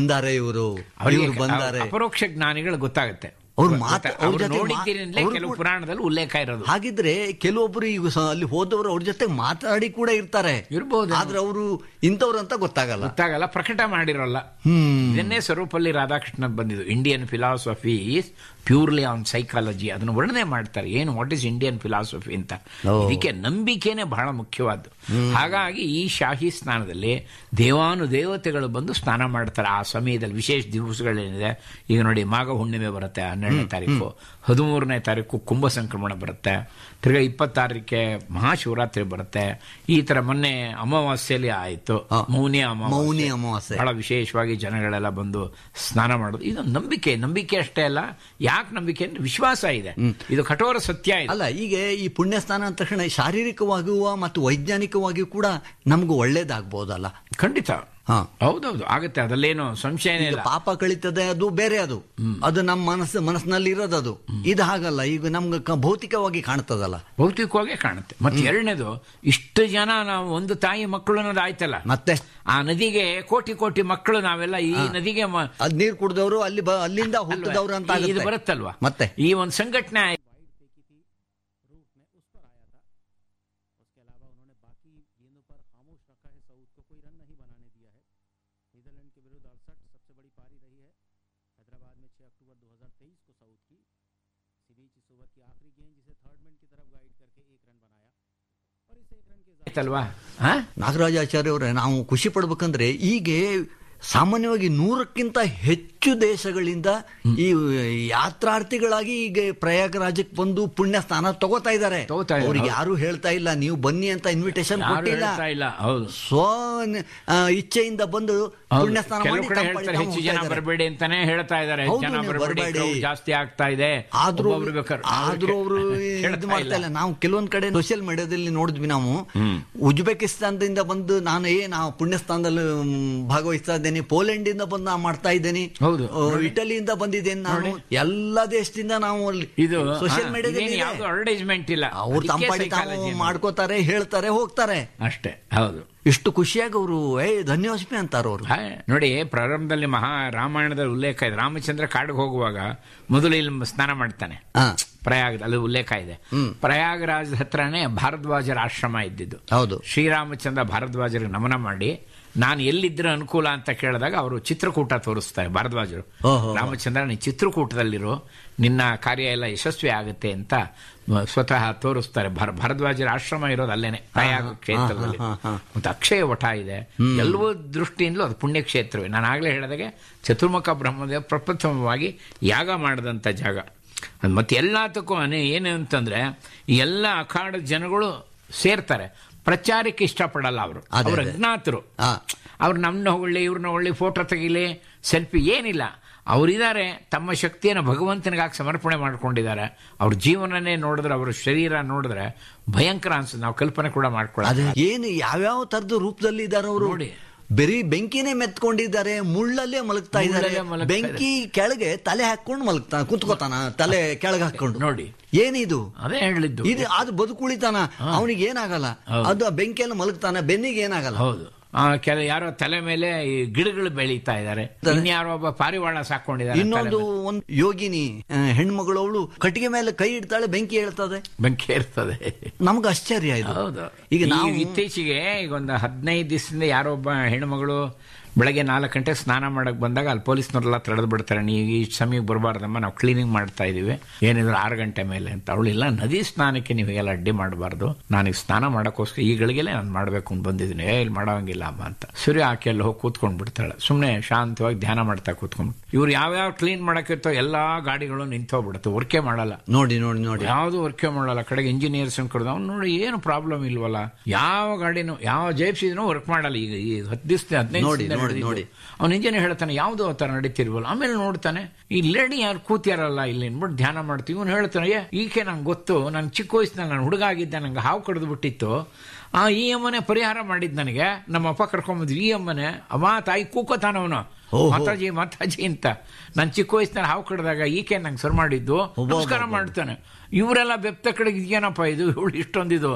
ಬಂದಾರೆ ಇವರು ಅವರಿಗೆ ಇವ್ರು ಬಂದಾರೆ ಅಪರೋಕ್ಷ ಜ್ಞಾನಿಗಳು ಗೊತ್ತಾಗುತ್ತೆ ಅವ್ರು ಮಾತು- ಗೊತ್ತಾ- ಅವ್ರ ಅವ್ರು ಜೊತೆ ಮಾ- ನೋಡಿದ್ದೀರಿಂದಲೇ ಅವ್ರು ಕೆಲವು ಕೂಡ- ಪುರಾಣದಲ್ಲಿ ಉಲ್ಲೇಖ ಇರೋದು ಹಾಗಿದ್ರೆ ಕೆಲವೊಬ್ರು ಈಗ ಸ- ಅಲ್ಲಿ ಹೋದವರು ಅವ್ರ ಜೊತೆ ಮಾತಾಡಿ ಕೂಡ ಇರ್ತಾರೆ ಇರ್ಬೋದು. ಆದ್ರೆ ಅವರು ಇಂಥವ್ರು ಅಂತ ಗೊತ್ತಾಗಲ್ಲ ಗೊತ್ತಾಗಲ್ಲ ಪ್ರಕಟ ಮಾಡಿರೋಲ್ಲ ಹ್ಮ್ ಇದನ್ನೇ ಸ್ವರೂಪಲ್ಲಿ ರಾಧಾಕೃಷ್ಣ ಬಂದಿದ್ದು Indian philosophy is purely on psychology ಅದನ್ನು ವರ್ಣನೆ ಮಾಡ್ತಾರೆ ಏನು ವಾಟ್ ಇಸ್ ಇಂಡಿಯನ್ ಫಿಲಾಸಫಿ ಅಂತ ಓ. ಇದಕ್ಕೆ ನಂಬಿಕೆನೇ ಬಹಳ ಮುಖ್ಯವಾದ್ದು ಹಾಗಾಗಿ ಈ ಶಾಹಿ ಸ್ನಾನದಲ್ಲಿ ದೇವಾನು ದೇವತೆಗಳು ಬಂದು ಸ್ನಾನ ಮಾಡ್ತಾರೆ ಆ ಸಮಯದಲ್ಲಿ ವಿಶೇಷ ದಿವಸಗಳೇನಿದೆ ಈಗ ನೋಡಿ ಮಾಘ ಹುಣ್ಣಿಮೆ ಬರುತ್ತೆ ಹನ್ನೆರಡನೇ ತಾರೀಕು ಹದಿಮೂರನೇ ತಾರೀಕು ಕುಂಭ ಸಂಕ್ರಮಣ ಬರುತ್ತೆ ತಿರ್ಗಾ ಇಪ್ಪತ್ತಾರಕ್ಕೆ ಮಹಾಶಿವರಾತ್ರಿ ಬರುತ್ತೆ ಈ ತರ ಮೊನ್ನೆ ಅಮಾವಾಸ್ಯೆಯಲ್ಲಿ ಆಯಿತು ಆ, ಮೌನಿ ಮೌನಿ ಅಮಾವಾಸ್ಯೆ. ಬಹಳ ವಿಶೇಷವಾಗಿ ಜನಗಳೆಲ್ಲ ಬಂದು ಸ್ನಾನ ಮಾಡೋದು ಇದು ನಂಬಿಕೆ ನಂಬಿಕೆ ಅಷ್ಟೇ ಅಲ್ಲ ಯಾಕೆ ನಂಬಿಕೆ ಅಂದ್ರೆ ವಿಶ್ವಾಸ ಇದೆ ಇದು ಕಠೋರ ಸತ್ಯ ಇದೆ ಅಲ್ಲ ಈಗ ಈ ಪುಣ್ಯ ಸ್ನಾನ ಅಂದ ತಕ್ಷಣ ಶಾರೀರಿಕವಾಗಿಯೂ ಮತ್ತು ವೈಜ್ಞಾನಿಕವಾಗಿಯೂ ಕೂಡ ನಮಗೂ ಒಳ್ಳೇದಾಗ್ಬೋದಲ್ಲ ಖಂಡಿತ ಹಾ. ಹೌದೌದು ಆಗುತ್ತೆ ಅದರಲ್ಲೇನು ಸಂಶಯನೇ ಈಗ ಇಲ್ಲ ಪಾಪ ಕಳೀತದೆ ಅದು ಬೇರೆ ಅದು ಅದು ನಮ್ಮ ಮನಸ್ಸು ಮನಸ್ಸಿನಲ್ಲಿ ಇರೋದು ಅದು ಇದು ಹಾಗಲ್ಲ ಈಗ ನಮ್ಗೆ ಕ- ಭೌತಿಕವಾಗಿ ಕಾಣ್ತದಲ್ಲ ಭೌತಿಕವಾಗಿ ಕಾಣುತ್ತೆ ಮತ್ತೆ ಎರಡನೇದು ಇಷ್ಟು ಜನ ನಾವು ಒಂದು ತಾಯಿ ಮಕ್ಕಳು ಅನ್ನೋದು ಆಯ್ತಲ್ಲ ಮತ್ತೆ ಆ ನದಿಗೆ ಕೋಟಿ ಕೋಟಿ ಮಕ್ಕಳು ನಾವೆಲ್ಲ ಈ ನದಿಗೆ ಮ- ಅದ್ ನೀರ್ ಕುಡ್ದವ್ರು ಅಲ್ಲಿ ಬ- ಅಲ್ಲಿಂದ ಹುಟ್ಟಿದವ್ರು ಅಂತ ಈ- ಇದು ಆಗುತ್ತೆ. ಬರುತ್ತಲ್ವಾ ಮತ್ತೆ ಈ ಒಂದು ಸಂಘಟನೆ ಆಯ್ತು. ಆಯ್ತಲ್ವಾ ಹಾ ನಾಗರಾಜಾಚಾರ್ಯ ಅವರೇ ನಾವು ಖುಷಿ ಪಡ್ಬೇಕಂದ್ರೆ ಈಗ ಸಾಮಾನ್ಯವಾಗಿ ನೂರಕ್ಕಿಂತ ಹೆಚ್ಚು ದೇಶಗಳಿಂದ ಈ ಯಾತ್ರಾರ್ಥಿಗಳಾಗಿ ಈಗ ಪ್ರಯಾಗರಾಜಕ್ಕೆ ಬಂದು ಪುಣ್ಯ ಸ್ನಾನ ತಗೋತಾ ಇದ್ದಾರೆ ತಗೋತಾ ಇದ್ದಾರೆ, ಅವ್ರಿಗೆ ಹೌದು. ಯಾರು ಹೇಳ್ತಾ ಇಲ್ಲ ನೀವು ಬನ್ನಿ ಅಂತ ಇನ್ವಿಟೇಷನ್ ಯಾರು ಕೊಟ್ಟಿಲ್ಲ ಹೇಳ್ತಾ ಇಲ್ಲ ಹೌದು ಸ್ವ ಆ, ಇಚ್ಛೆಯಿಂದ ಬಂದು ಹೌದು. ಪುಣ್ಯ ಸ್ನಾನ ಕೆಲವು ಮಾಡಿ ಕಡೆ ತಮ್ಮ ಹೇಳ್ತಾರೆ ಪಾಡಿಗೆ ಹೆಚ್ಚು ತಾವು ಜನ ಹೋಗ್ತಾ ಇದ್ದಾರೆ. ಬರಬೇಡಿ ಅಂತಾನೆ ಹೇಳ್ತಾ ಇದ್ದಾರೆ ಹೌದು, ಜನ ನೀವು ಬರಬೇಡಿ ಬರ್ಬೇಡಿ. crowd ಜಾಸ್ತಿ ಆಗ್ತಾ ಇದೆ ಆದ್ರೂ ಒಬ್ಬೊಬ್ರು ಬೇಕಾದ್ರೆ ಆದ್ರೂ ಅವರು ಹೇಳ್ತಾ ಇದು ಮಾಡ್ತಾ ಇಲ್ಲ. ಇಲ್ಲ ನಾವು ಕೆಲವೊಂದ್ ಕಡೆ ಸೋಷಿಯಲ್ ಮೀಡಿಯಾದಲ್ಲಿ ನೋಡಿದ್ವಿ ನಾವು ಉಜ್ಬೇಕಿಸ್ತಾನದಿಂದ ಬಂದು ನಾನು ಏ ನಾವು ಪುಣ್ಯಸ್ಥಾನದಲ್ಲಿ ಮ್, ಭಾಗವಹಿಸ್ತಾ ಇದ್ದೇನೆ ಪೋಲೆಂಡ್ ಇಂದ ಬಂದು ನಾ ಮಾಡ್ತಾ ಇದ್ದೇನೆ ಹೌದು. ಆ, ಇಟಲಿಯಿಂದ ಬಂದಿದ್ದೇನೆ ನಾನು ಎಲ್ಲ ದೇಶದಿಂದ ನಾವು ಅಲ್ಲಿ ಇದು ಸೋಷಿಯಲ್ ಹಾ, ಮೀಡಿಯಾದಲ್ಲಿ ಇದೇನು ಯಾವ್ದು ಅಡ್ವರ್ಟೈಸ್ಮೆಂಟ್ ಇಲ್ಲ ಅವ್ರು ತಮ್ಮ ಅದಕ್ಕೆ ಪಾಡಿ ತಾವು psychology ಅನ್ನೋದು. ಮಾಡ್ಕೋತಾರೆ ಹೇಳ್ತಾರೆ ಹೋಗ್ತಾರೆ ಅಷ್ಟೇ ಹೌದು ಇಷ್ಟು ಖುಷಿಯಾಗಿ ಅವರು ಏ ಧನ್ಯೋಸ್ಮಿ ಅಂತಾರ ಅವರು ಹಾ, ನೋಡಿ ಪ್ರಾರಂಭದಲ್ಲಿ ಮಹಾ ರಾಮಾಯಣದ ಉಲ್ಲೇಖ ಇದೆ ರಾಮಚಂದ್ರ ಕಾಡಿಗೆ ಹೋಗುವಾಗ ಮೊದಲು ಇಲ್ಲಿ ಸ್ನಾನ ಮಾಡ್ತಾನೆ ಹಾ ಪ್ರಯಾಗ ಅಲ್ಲಿ ಉಲ್ಲೇಖ ಇದೆ ಪ್ರಯಾಗರಾಜ್ ಹತ್ರನೇ ಭಾರದ್ವಾಜರ ಆಶ್ರಮ ಇದ್ದಿದ್ದು ಹೌದು ಶ್ರೀರಾಮಚಂದ್ರ ಭಾರದ್ವಾಜರಿಗೆ ನಮನ ಮಾಡಿ ನಾನು ಎಲ್ಲಿದ್ರೆ ಅನುಕೂಲ ಅಂತ ಕೇಳಿದಾಗ ಅವರು ಚಿತ್ರಕೂಟ ತೋರಿಸ್ತಾರೆ ಭಾರದ್ವಾಜರು ಓಹೋ. ರಾಮಚಂದ್ರ ನೀ ಚಿತ್ರಕೂಟದಲ್ಲಿರೋ ನಿನ್ನ ಕಾರ್ಯ ಎಲ್ಲ ಯಶಸ್ವಿ ಆಗುತ್ತೆ ಅಂತ ಮ, ಸ್ವತಃ ತೋರಿಸ್ತಾರೆ ಭರ- ಭಾರದ್ವಾಜರ ಆಶ್ರಮ ಇರೋದು ಅಲ್ಲೇನೆ ಪ್ರಯಾಗ ಕ್ಷೇತ್ರದಲ್ಲಿ ಹಾ, ಹಾ, ಹಾ. ಮತ್ತು ಅಕ್ಷಯ ವಟ ಇದೆ ಎಲ್ಲವೂ ದೃಷ್ಟಿಯಿಂದಲೂ ಅದು ಪುಣ್ಯಕ್ಷೇತ್ರವೇ ನಾನು ಆಗಲೇ ಹೇಳಿದಾಗೆ ಚತುರ್ಮುಖ ಬ್ರಹ್ಮದೇವ ಪ್ರಪ್ರಥಮವಾಗಿ ಯಾಗ ಮಾಡಿದಂಥ ಜಾಗ ಅದ್ ಮತ್ತೆ ಎಲ್ಲದಕ್ಕೂ ಅನೇ ಏನು ಅಂತಂದ್ರೆ ಈ ಎಲ್ಲ ಅಖಾಡ ಜನಗಳು ಸೇರ್ತಾರೆ ಪ್ರಚಾರಕ್ಕೆ ಇಷ್ಟಪಡಲ್ಲ ಅವರು ಅದೇ, ಅವ್ರ ಅದೇ. ಅಜ್ಞಾತರು ಹಾ. ಅವ್ರು ನಮ್ಮನ್ನ ಹೊಗಳಿ ಇವ್ರನ್ನ ಹೊಗಳಿ ಫೋಟೋ ತೆಗಿಲಿ ಸೆಲ್ಫಿ ಏನಿಲ್ಲ ಅವರಿದ್ದಾರೆ ತಮ್ಮ ಶಕ್ತಿಯನ್ನು ಭಗವಂತನಿಗಾಗಿ ಸಮರ್ಪಣೆ ಮಾಡ್ಕೊಂಡಿದ್ದಾರೆ ಅವ್ರ ಜೀವನನೇ ನೋಡಿದ್ರೆ ಅವ್ರ ಶರೀರ ನೋಡಿದ್ರೆ ಭಯಂಕರ ಅನ್ಸುತ್ತೆ ನಾವು ಕಲ್ಪನೆ ಕೂಡ ಮಾಡ್ಕೊಳ್ಳೋದು ಅದೇ ಏನು ಯಾವ್ಯಾವ ತರದ ರೂಪದಲ್ಲಿ ಇದ್ದಾರೆ ಅವರು ನೋಡಿ. ಬರೀ ಬೆಂಕಿನೇ ಮೆತ್ಕೊಂಡಿದ್ದಾರೆ ಮುಳ್ಳಲ್ಲೇ ಮಲಗ್ತಾ ಇದ್ದಾರೆ ಮುಳ್ಳಲ್ಲೇ ಮಲಗ್ತಾ ಬೆಂಕಿ ಕೆಳಗೆ ತಲೆ ಹಾಕೊಂಡು ಮಲಗ್ತಾನ ಕುತ್ಕೋತಾನ ತಲೆ ಕೆಳಗೆ ಹಾಕೊಂಡು ನೋಡಿ. ಏನಿದು ಅದೇ ಹೇಳಿದ್ದು ಇದು ಅದು ಬದುಕುಳಿತಾನ ಅವನಿಗೆ ಏನಾಗಲ್ಲ ಅದು ಆ ಬೆಂಕಿಯಲ್ಲಿ ಮಲಗ್ತಾನ ಬೆನ್ನಿಗೆ ಏನಾಗಲ್ಲ ಹೌದು ಆ, ಕೆಲ ಯಾರೋ ತಲೆ ಮೇಲೆ ಈ ಗಿಡಗಳು ಬೆಳೀತಾ ಇದ್ದಾರೆ ಇನ್ಯಾರೋ ಒಬ್ಬ ಪಾರಿವಾಳ ಸಾಕೊಂಡಿದ್ದಾರೆ ತಲೆ ಇನ್ನೊಂದು ಮೇಲೆ. ಒಂದು ಯೋಗಿನಿ ಆ, ಹೆಣ್ಮಗಳು ಅವಳು ಕಟ್ಟಿಗೆ ಮೇಲೆ ಕೈ ಇಡ್ತಾಳೆ ಬೆಂಕಿ ಹೇಳ್ತದೆ ಬೆಂಕಿ ಇರ್ತದೆ ನಮ್ಗೆ ಆಶ್ಚರ್ಯ ಇದು ಹೌದು ಈಗ ನಾವು ಈಗ ಇತ್ತೀಚೆಗೆ ಈಗ ಒಂದು ಹದಿನೈದು ದಿವಸದಿಂದ ಯಾರೊಬ್ಬ ಹೆಣ್ಮಗಳು ಬೆಳಗ್ಗೆ ನಾಲ್ಕು ಗಂಟೆ ಸ್ನಾನ ಮಾಡಕ್ ಬಂದಾಗ ಅಲ್ಲಿ ಪೊಲೀಸ್ನವರೆಲ್ಲ ತಡೆದು ಬಿಡ್ತಾರೆ ನೀವು ಈ ಸಮಯಕ್ಕೆ ಬರಬಾರ್ದಮ್ಮ ನಾವು ಕ್ಲೀನಿಂಗ್ ಮಾಡ್ತಾ ಇದೀವಿ ಏನಿದ್ರು ಆರು ಗಂಟೆ ಮೇಲೆ ಅಂತ ಅವಳಿಲ್ಲ ನದಿ ಸ್ನಾನಕ್ಕೆ ನೀವು ಎಲ್ಲ ಅಡ್ಡಿ ಮಾಡಬಾರ್ದು ನಾನೀಗ ಸ್ನಾನ ಮಾಡೋಕ್ಕೋಸ್ಕರ ಈ ಗಳಿಗೆಲೆ ನಾನು ಮಾಡಬೇಕು ಅಂತ ಬಂದಿದ್ದೀನಿ ಏ ಇಲ್ಲಿ ಮಾಡೋಂಗಿಲ್ಲ ಅಮ್ಮ ಅಂತ ಸೂರ್ಯ ಆಕೆ ಅಲ್ಲಿ ಹೋಗಿ ಕೂತ್ಕೊಂಡ್ ಬಿಡ್ತಾಳೆ ಸುಮ್ಮನೆ ಶಾಂತವಾಗಿ ಧ್ಯಾನ ಮಾಡ್ತಾ ಕೂತ್ಕೊಂಡು ಇವ್ರು ಯಾವ್ಯಾವ ಕ್ಲೀನ್ ಮಾಡಕ್ಕಿರ್ತೋ ಎಲ್ಲಾ ಗಾಡಿಗಳು ನಿಂತೋಗ್ಬಿಡುತ್ತೆ ವರ್ಕೆ ಮಾಡಲ್ಲ ನೋಡಿ ನೋಡಿ ನೋಡಿ ಯಾವುದು ವರ್ಕೆ ಮಾಡಲ್ಲ ಕಡೆಗೆ ಇಂಜಿನಿಯರ್ಸ್ ಕರೆದು ಅವ್ನು ನೋಡಿ ಏನು ಪ್ರಾಬ್ಲಮ್ ಇಲ್ವಲ್ಲ ಯಾವ ಗಾಡಿನೂ ಯಾವ ಜೈಪ್ಸಿನೂ ವರ್ಕ್ ಮಾಡಲ್ಲ ಈಗ ಈ ಹತ್ತು ದಿವಸ ಹದಿನೈದು ನೋಡಿ, ದಿವ್ಸದಿಂದ ನೋಡಿ, ನಡೆದಿದ್ದು. ನೋಡಿ. ಅವ್ನು ಇಂಜಿನಿಯರ್ ಹೇಳ್ತಾನೆ ಯಾವ್ದು ಆ ಥರ ನಡೀತಿರ್ವಲ್ಲ ಆಮೇಲೆ ನೋಡ್ತಾನೆ ಈ ಲೇಡಿ ಯಾರು ಕೂತ್ಯಾರಲ್ಲ ಇಲ್ಲಿ ಅಂದ್ಬಿಟ್ಟು ಧ್ಯಾನ ಮಾಡ್ತೀವಿ ಇವನು ಹೇಳ್ತಾನೆ ಏ ಈಕೆ ನಂಗೆ ಗೊತ್ತು ನಾನು ಚಿಕ್ಕ ವಯಸ್ಸಿನಲ್ಲಿ ನಾನು ಹುಡುಗ ಆಗಿದ್ದೆ ನಂಗೆ ಹಾವು ಕಡ್ದು ಬಿಟ್ಟಿತ್ತು ಆ ಈ ಅಮ್ಮನೆ ಪರಿಹಾರ ಮಾಡಿದ್ ನನಗೆ ನಮ್ಮ ಅಪ್ಪ ಕರ್ಕೊಂಬಂದ್ವಿ ಈ ಅಮ್ಮನೆ ಅಮ್ಮ ತಾಯಿ ಕೂಕೋತಾನ ಅವನು ಓಹೋ. ಮಾತಾಜಿ ಮಾತಾಜಿ ಅಂತ ನಾನು ಚಿಕ್ಕ ವಯಸ್ಸಿನಲ್ಲಿ ಹಾವು ಕಡ್ದಾಗ ಈಕೆ ನಂಗೆ ಸರ್ ಮಾಡಿದ್ದು ಒಬ್ಬ ನಮಸ್ಕಾರ ಒಬ್ಬ. ಮಾಡ್ತಾನೆ ಇವರೆಲ್ಲ ಬೆಪ್ತ ಕಡೆಗೆ ಇದೇನಪ್ಪ ಇದು ಇವಳು ಇಷ್ಟೊಂದಿದು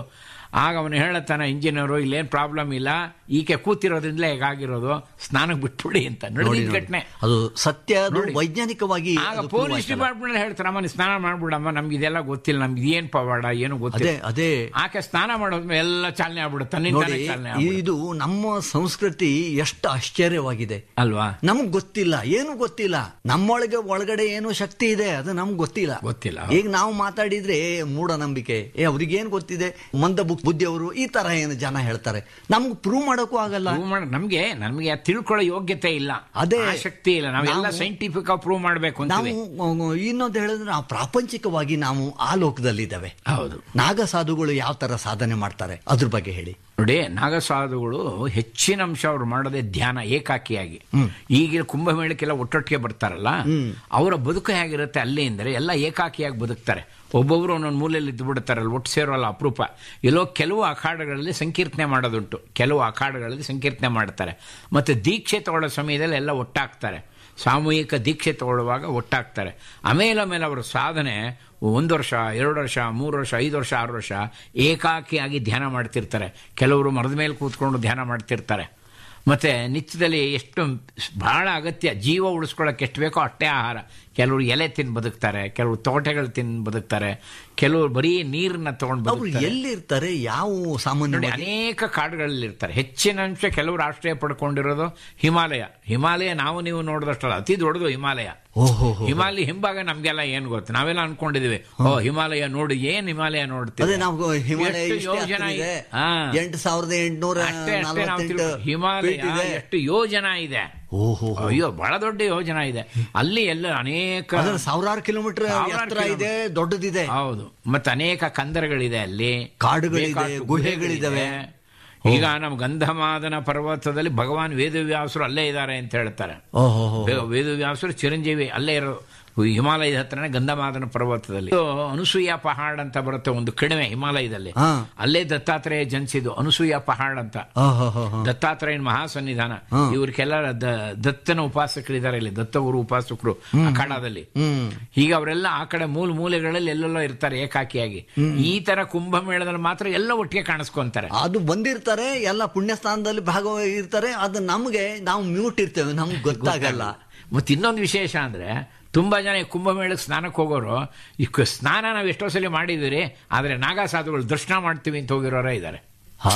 ಆಗ ಅವನು ಹೇಳತ್ತಾನ ಇಂಜಿನಿಯರು ಇಲ್ಲೇನ್ ಪ್ರಾಬ್ಲಮ್ ಇಲ್ಲ ಈಕೆ ಕೂತಿರೋದ್ರಿಂದಲೇ ಹೇಗಾಗಿರೋದು ಸ್ನಾನಕ್ಕೆ ಬಿಟ್ಬಿಡಿ ಅಂತ ನೋಡಿ, ನಡೆದಿದ್ದ ನೋಡಿ. ಘಟನೆ ಅದು ಸತ್ಯ ಅದು ನೋಡಿ. ವೈಜ್ಞಾನಿಕವಾಗಿ ಆಗ ಅದು prove ಪೊಲೀಸ್ ಆಯ್ತಲ್ಲ. ಡಿಪಾರ್ಟ್ಮೆಂಟ್ ಹೇಳ್ತಾರೆ ಅಮ್ಮ ನೀನ್ ಸ್ನಾನ ಮಾಡ್ಬಿಡಮ್ಮ ನಮ್ಗೆ ಇದೆಲ್ಲ ಗೊತ್ತಿಲ್ಲ ನಮ್ಗೆ ಏನ್ ಪವಾಡ ಏನು ಅದೇ ಗೊತ್ತಿಲ್ಲ ಅದೇ ಆಕೆ ಸ್ನಾನ ಮಾಡೋದ್ಮೇಲೆ ಎಲ್ಲ ಚಾಲನೆ ಆಗ್ಬಿಡುತ್ತೆ ತನ್ನಿಂದಾನೇ ನೋಡಿ ಚಾಲನೆ ಆಗ್ಬಿಡುತ್ತೆ. ಇದು ನಮ್ಮ ಸಂಸ್ಕೃತಿ ಎಷ್ಟು ಆಶ್ಚರ್ಯವಾಗಿದೆ ಅಲ್ವಾ ನಮಗ್ ಗೊತ್ತಿಲ್ಲ ಏನು ಗೊತ್ತಿಲ್ಲ ನಮ್ಮೊಳಗೆ ಒಳಗಡೆ ಏನೋ ಶಕ್ತಿ ಇದೆ ಅದು ನಮ್ಗೆ ಗೊತ್ತಿಲ್ಲ ಗೊತ್ತಿಲ್ಲ. ಈಗ ನಾವು ಮಾತಾಡಿದ್ರೆ ಏ, ಮೂಢನಂಬಿಕೆ ಏ ಅವ್ರಿಗೆ ಏನ್ ಗೊತ್ತಿದೆ ಮಂದ ಬುಕ್ ಬುದ್ಧಿಯವರು ಈ ತರ ಏನು ಜನ ಹೇಳ್ತಾರೆ ನಮ್ಗೆ ಪ್ರೂವ್ ಮಾಡೋಕ್ಕೂ ಆಗಲ್ಲ ಪ್ರೂವ್ ಮಾಡ ನಮ್ಗೆ ನಮ್ಗೆ ಅದ್ ತಿಳ್ಕೊಳ್ಳೋ ಯೋಗ್ಯತೆ ಇಲ್ಲ ಅದೇ. ಆಸಕ್ತಿ ಇಲ್ಲ ನಾವೆಲ್ಲ ನಾವು- ಸೈಂಟಿಫಿಕ್ ಪ್ರೂವ್ ಮಾಡ್ಬೇಕು ನಾವು ಅಂತೀವಿ ಇನ್ನೊಂದು ಹೇಳಿದ್ರೆ ನಾವು ಪ್ರಾಪಂಚಿಕವಾಗಿ ನಾವು ಆ ಲೋಕದಲ್ಲಿದ್ದೇವೆ ಹೌದು ನಾಗ ಸಾಧುಗಳು ಯಾವ ತರ ಸಾಧನೆ ಮಾಡ್ತಾರೆ ಅದ್ರ ಬಗ್ಗೆ ಹೇಳಿ ನೋಡಿ ನಾಗಸಾಧುಗಳು ಹೆಚ್ಚಿನ ಅಂಶ ಅವ್ರು ಮಾಡೋದೇ ಧ್ಯಾನ ಏಕಾಕಿಯಾಗಿ ಈಗ ಕುಂಭಮೇಳಕ್ಕೆಲ್ಲ ಒಟ್ಟೊಟ್ಟಿಗೆ ಬರ್ತಾರಲ್ಲ ಅವರ ಬದುಕು ಹೇಗಿರುತ್ತೆ ಅಲ್ಲಿ ಅಂದರೆ ಎಲ್ಲ ಏಕಾಕಿಯಾಗಿ ಬದುಕ್ತಾರೆ ಒಬ್ಬೊಬ್ರು ಒಂದೊಂದು ಮೂಲೆಯಲ್ಲಿ ಇದ್ದು ಬಿಡ್ತಾರಲ್ಲ ಒಟ್ಟು ಸೇರೋಲ್ಲ ಅಪರೂಪ ಎಲ್ಲೋ ಕೆಲವು ಅಖಾಡಗಳಲ್ಲಿ ಸಂಕೀರ್ತನೆ ಮಾಡೋದುಂಟು ಕೆಲವು ಅಖಾಡಗಳಲ್ಲಿ ಸಂಕೀರ್ತನೆ ಮಾಡ್ತಾರೆ ಮತ್ತೆ ದೀಕ್ಷೆ ತಗೊಳ್ಳೋ ಸಮಯದಲ್ಲಿ ಎಲ್ಲ ಒಟ್ಟಾಗ್ತಾರೆ ಸಾಮೂಹಿಕ ದೀಕ್ಷೆ ತಗೊಳ್ಳುವಾಗ ಒಟ್ಟಾಗ್ತಾರೆ ಆಮೇಲೆ ಆಮೇಲೆ ಅವರ ಸಾಧನೆ ಒಂದು ವರ್ಷ ಎರಡು ವರ್ಷ ಮೂರು ವರ್ಷ ಐದು ವರ್ಷ ಆರು ವರ್ಷ ಏಕಾಕಿಯಾಗಿ ಧ್ಯಾನ ಮಾಡ್ತಿರ್ತಾರೆ ಕೆಲವರು ಮರದ ಮೇಲೆ ಕೂತ್ಕೊಂಡು ಧ್ಯಾನ ಮಾಡ್ತಿರ್ತಾರೆ ಮತ್ತೆ ನಿತ್ಯದಲ್ಲಿ ಎಷ್ಟು ಬಹಳ ಅಗತ್ಯ ಜೀವ ಉಳಿಸ್ಕೊಳ್ಳೋಕೆ ಎಷ್ಟು ಬೇಕೋ ಅಷ್ಟೇ ಆಹಾರ ಕೆಲವರು ಎಲೆ ತಿಂದು ಬದುಕ್ತಾರೆ ಕೆಲವರು ತೋಟಗಳು ತಿಂದು ಬದುಕ್ತಾರೆ ಕೆಲವರು ಬರೀ ನೀರನ್ನ ತಗೊಂಡು ಅವ್ರು ಬದುಕ್ತಾರೆ ಎಲ್ಲಿರ್ತಾರೆ ಯಾವ ನೋಡಿ ಸಾಮಾನ್ಯವಾಗಿ ಅನೇಕ ಕಾಡುಗಳಲ್ಲಿ ಇರ್ತಾರೆ ಹೆಚ್ಚಿನ ಅಂಶ ಕೆಲವರು ಆಶ್ರಯ ಪಡ್ಕೊಂಡಿರೋದು ಹಿಮಾಲಯ ಹಿಮಾಲಯ ನಾವು ನೀವು ನೋಡಿದಷ್ಟಲ್ಲ ಅತಿ ದೊಡ್ಡದು ಹಿಮಾಲಯ ಓಹೋ ಹಿಮಾಲಯ ಹಿಂಭಾಗ ನಮ್ಗೆಲ್ಲ ಏನ್ ಗೊತ್ತು ನಾವೆಲ್ಲ ಅನ್ಕೊಂಡಿದೀವಿ ಓ ಹಿಮಾಲಯ ನೋಡಿ ಏನ್ ಹಿಮಾಲಯ ಅದೇ ನೋಡ್ತೀವಿ ನಾವು ಹಿಮಾಲಯ ಎಷ್ಟು ಇಷ್ಟೇ ಯೋಜನ ಹತ್ತಿರ ಇದೆ. ಇದೆ? ಹಾ. ಎಂಟು ಸಾವಿರದ ಎಂಟುನೂರ ಅಷ್ಟೇ ಅಷ್ಟೇ ನಾವು ನಲವತ್ತೆಂಟು ತಿಳ್ಕೊ- ಹಿಮಾಲಯ feet ಇದೆ ಎಷ್ಟು ಯೋಜನ ಇದೆ ಓಹೋ ಅಯ್ಯೋ ಬಹಳ ದೊಡ್ಡ ಯೋಜನ ಇದೆ ಅಲ್ಲಿ ಎಲ್ಲ ಅನೇಕ ಅದರ ಸಾವಿರಾರು ಕಿಲೋಮೀಟರ್ ಸಾವಿರಾರು ಎತ್ತರ ಇದೆ ಕಿಲೋಮೀಟರ್. ದೊಡ್ಡದಿದೆ ಹೌದು ಮತ್ತೆ ಅನೇಕ ಕಂದರಗಳಿದೆ ಅಲ್ಲಿ ಕಾಡುಗಳಿದೆ, ಬೇಕಾದಷ್ಟು ಗುಹೆಗಳಿದಾವೆ. ಈಗ ನಮ್ಮ ಗಂಧಮಾದನ ಪರ್ವತದಲ್ಲಿ ಭಗವಾನ್ ವೇದವ್ಯಾಸರು ಅಲ್ಲೇ ಇದ್ದಾರೆ ಅಂತ ಹೇಳ್ತಾರೆ ಓಹೋ ವೇ- ವೇದವ್ಯಾಸರು ಚಿರಂಜೀವಿ ಅಲ್ಲೇ ಇರೋ ಹಿಮಾಲಯದ ಹತ್ರನೇ ಗಂಧಮಾದನ ಪರ್ವತದಲ್ಲಿ ಇದು ಅನುಸೂಯ ಪಹಾಡ್ ಅಂತ ಬರುತ್ತೆ ಒಂದು ಕಣಿವೆ ಹಿಮಾಲಯದಲ್ಲಿ ಹಾ. ಅಲ್ಲೇ ದತ್ತಾತ್ರೇಯ ಜನಿಸಿದ್ದು ಅನಸೂಯ ಪಹಾಡ್ ಅಂತ ಓಹೋ ದತ್ತಾತ್ರೇಯನ ಮಹಾಸನ್ನಿಧಾನ ಹಾ. ಇವ್ರಿಗೆಲ್ಲ ದ- ದತ್ತನ ಉಪಾಸಕರಿದ್ದಾರೆ ಇಲ್ಲಿ ದತ್ತಗುರು ಉಪಾಸಕರು ಅಖಾಡದಲ್ಲಿ ಹ್ಮ್ ಈಗ ಅವರೆಲ್ಲ ಆ ಕಡೆ ಮೂಲ ಮೂಲೆಗಳಲ್ಲಿ ಎಲ್ಲೆಲ್ಲೋ ಇರ್ತಾರೆ ಏಕಾಕಿಯಾಗಿ ಈ ತರ ಕುಂಭಮೇಳದಲ್ಲಿ ಮಾತ್ರ ಎಲ್ಲ ಒಟ್ಟಿಗೆ ಕಾಣಿಸ್ಕೊಂತಾರೆ ಅದು ಬಂದಿರ್ತಾರೆ ಎಲ್ಲ ಪುಣ್ಯ ಸ್ಥಾನದಲ್ಲಿ ಭಾಗವಾಗಿರ್ತಾರೆ ಅದು ನಮ್ಗೆ ನಾವು ಮ್ಯೂಟ್ ಇರ್ತೇವೆ ನಮ್ಗೆ ಗೊತ್ತಾಗಲ್ಲ ಮತ್ತೆ ಇನ್ನೊಂದು ವಿಶೇಷ ಅಂದ್ರೆ ತುಂಬಾ ಜನ ಈ ಕುಂಭಮೇಳಕ್ಕೆ ಸ್ನಾನಕ್ಕೆ ಹೋಗೋರು ಈ ಕ- ಸ್ನಾನ ನಾವು ಎಷ್ಟೋ ಸಲ ಮಾಡಿದಿರಿ ಆದ್ರೆ ನಾಗಾ ಸಾಧುಗಳು ದರ್ಶನ ಮಾಡ್ತೀವಿ ಅಂತ ಹೋಗಿರೋರೇ ಇದ್ದಾರೆ ಹಾ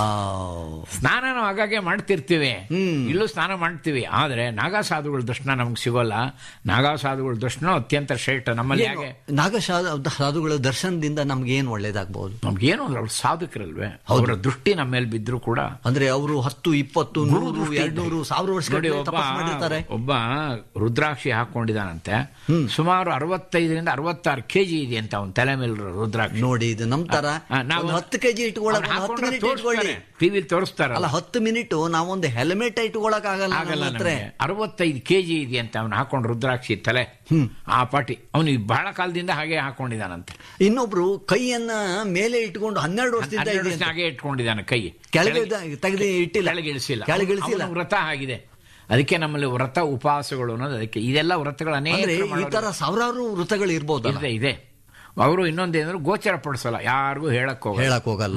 ಸ್ನಾನ ನಾವು ಆಗಾಗ್ಗೆ ಮಾಡ್ತಿರ್ತೀವಿ ಹ್ಮ್. ಇಲ್ಲೂ ಸ್ನಾನ ಮಾಡ್ತೀವಿ ಆದ್ರೆ ನಾಗಾ ಸಾಧುಗಳ ದರ್ಶನ ನಮ್ಗೆ ಸಿಗೋಲ್ಲ ನಾಗಾ ಸಾಧುಗಳ ದರ್ಶನ ಅತ್ಯಂತ ಶ್ರೇಷ್ಠ ನಮ್ಮಲ್ಲಿ ಏನು? ಹೇಗೆ ನಾಗ ಶಾ- ಸಾಧುಗಳ ದರ್ಶನದಿಂದ ನಮ್ಗೆ ಏನ್ ಒಳ್ಳೇದಾಗ್ಬಹುದು ನಮ್ಗೇನು ಅಂದ್ರೆ ಅವ್ರು ಸಾಧಕರಲ್ವೇ ಅವರ ದೃಷ್ಟಿ ನಮ್ಮ ಮೇಲೆ ಬಿದ್ರು ಕೂಡ ಅಂದ್ರೆ ಅವರು ಹತ್ತು ಇಪ್ಪತ್ತು ಗುರು ನೂರು ದೃಷ್ಟಿ ಎರಡ್ನೂರು ಸಾವಿರ ವರ್ಷ ನೋಡಿ ತಪಸ್ ಮಾಡಿರ್ತಾರೆ ಒಬ್ಬ ಒಬ್ಬ ರುದ್ರಾಕ್ಷಿ ಹಾಕೊಂಡಿದ್ದಾನಂತೆ ಸುಮಾರು ಅರವತ್ತೈದರಿಂದ ಅರವತ್ತಾರು ಕೆಜಿ ಇದೆ ಅಂತ ಅವನ ತಲೆ ಮೇಲೆ ರುದ್ರಾಕ್ಷಿ ನೋಡಿ ಇದು ನಮ್ ತರ ಆ, ನಾವು- ಒಂದು ಹತ್ತು ಕೆಜಿ ಇಟ್ಕೊಳಕ್ ಅವ್ರು ಒಂದು ಹತ್ತು ಹಾಕೊಂಡ್ರೆ ಮಿನಿಟ್ ಇಟ್ಕೊಳ್ಳಿ ಟಿವಿಲಿ ತೋರಿಸ್ತಾರಲ್ಲ ಅಲ್ಲ ಹತ್ತು ಮಿನಿಟ್ ನಾವೊಂದು ಹೆಲ್ಮೆಟ್ ಇಟ್ಕೊಳಕ್ ಆಗಲ್ಲ ಆಗಲ್ಲ ನಮ್ಮ ಹತ್ರ ನಮ್ಗೆ. ಅರವತ್ತೈದು ಕೆಜಿ ಇದೆ ಅಂತ ಅವನು ಹಾಕೊಂಡು ರುದ್ರಾಕ್ಷಿ ತಲೆ ಆ ಪಾಟಿ ಅವನು ಬಹಳ ಕಾಲದಿಂದ ಹಾಗೆ ಹಾಕೊಂಡಿದ್ದಾನಂತೆ ಇನ್ನೊಬ್ರು ಕೈಯನ್ನ ಮೇಲೆ ಇಟ್ಕೊಂಡು ಹನ್ನೆರಡು ವರ್ಷದಿಂದ ಹನ್ನೆರಡು ಇದೆ ವರ್ಷ ಅಂತ. ಹಾಗೆ ಇಟ್ಕೊಂಡಿದ್ದಾನೆ ಕೈ ಕೆಳಗೆ ತೆಗೆದು ಇಟ್ಟಿಲ್ಲ ಕೆಳಗಿಳಿಸಿಲ್ಲ ಕೆಳಗೆ ಇಳಿಸಿಲ್ಲ ಅವನ ವ್ರತ ಆಗಿದೆ ಅದಕ್ಕೆ ನಮ್ಮಲ್ಲಿ ವ್ರತ ಉಪವಾಸಗಳು ಅನ್ನೋದು ಅದಕ್ಕೆ ಇದೆಲ್ಲ ವ್ರತಗಳು ಅಂದ್ರೆ ಅನೇಕ ಈ ಮಾಡೋದು. ತರ ಸಾವಿರಾರು ವೃತ್ತಗಳು ಇರ್ಬೋದಲ್ಲ ಇದೆ ಇದೆ ಅವರು ಇನ್ನೊಂದೇನಂದ್ರೆ ಗೋಚರ ಪಡಿಸಲ್ಲ ಯಾರಿಗೂ ಹೇಳಕ್ ಹೋಗಲ್ಲ ಹೇಳಕ್ ಹೋಗಲ್ಲ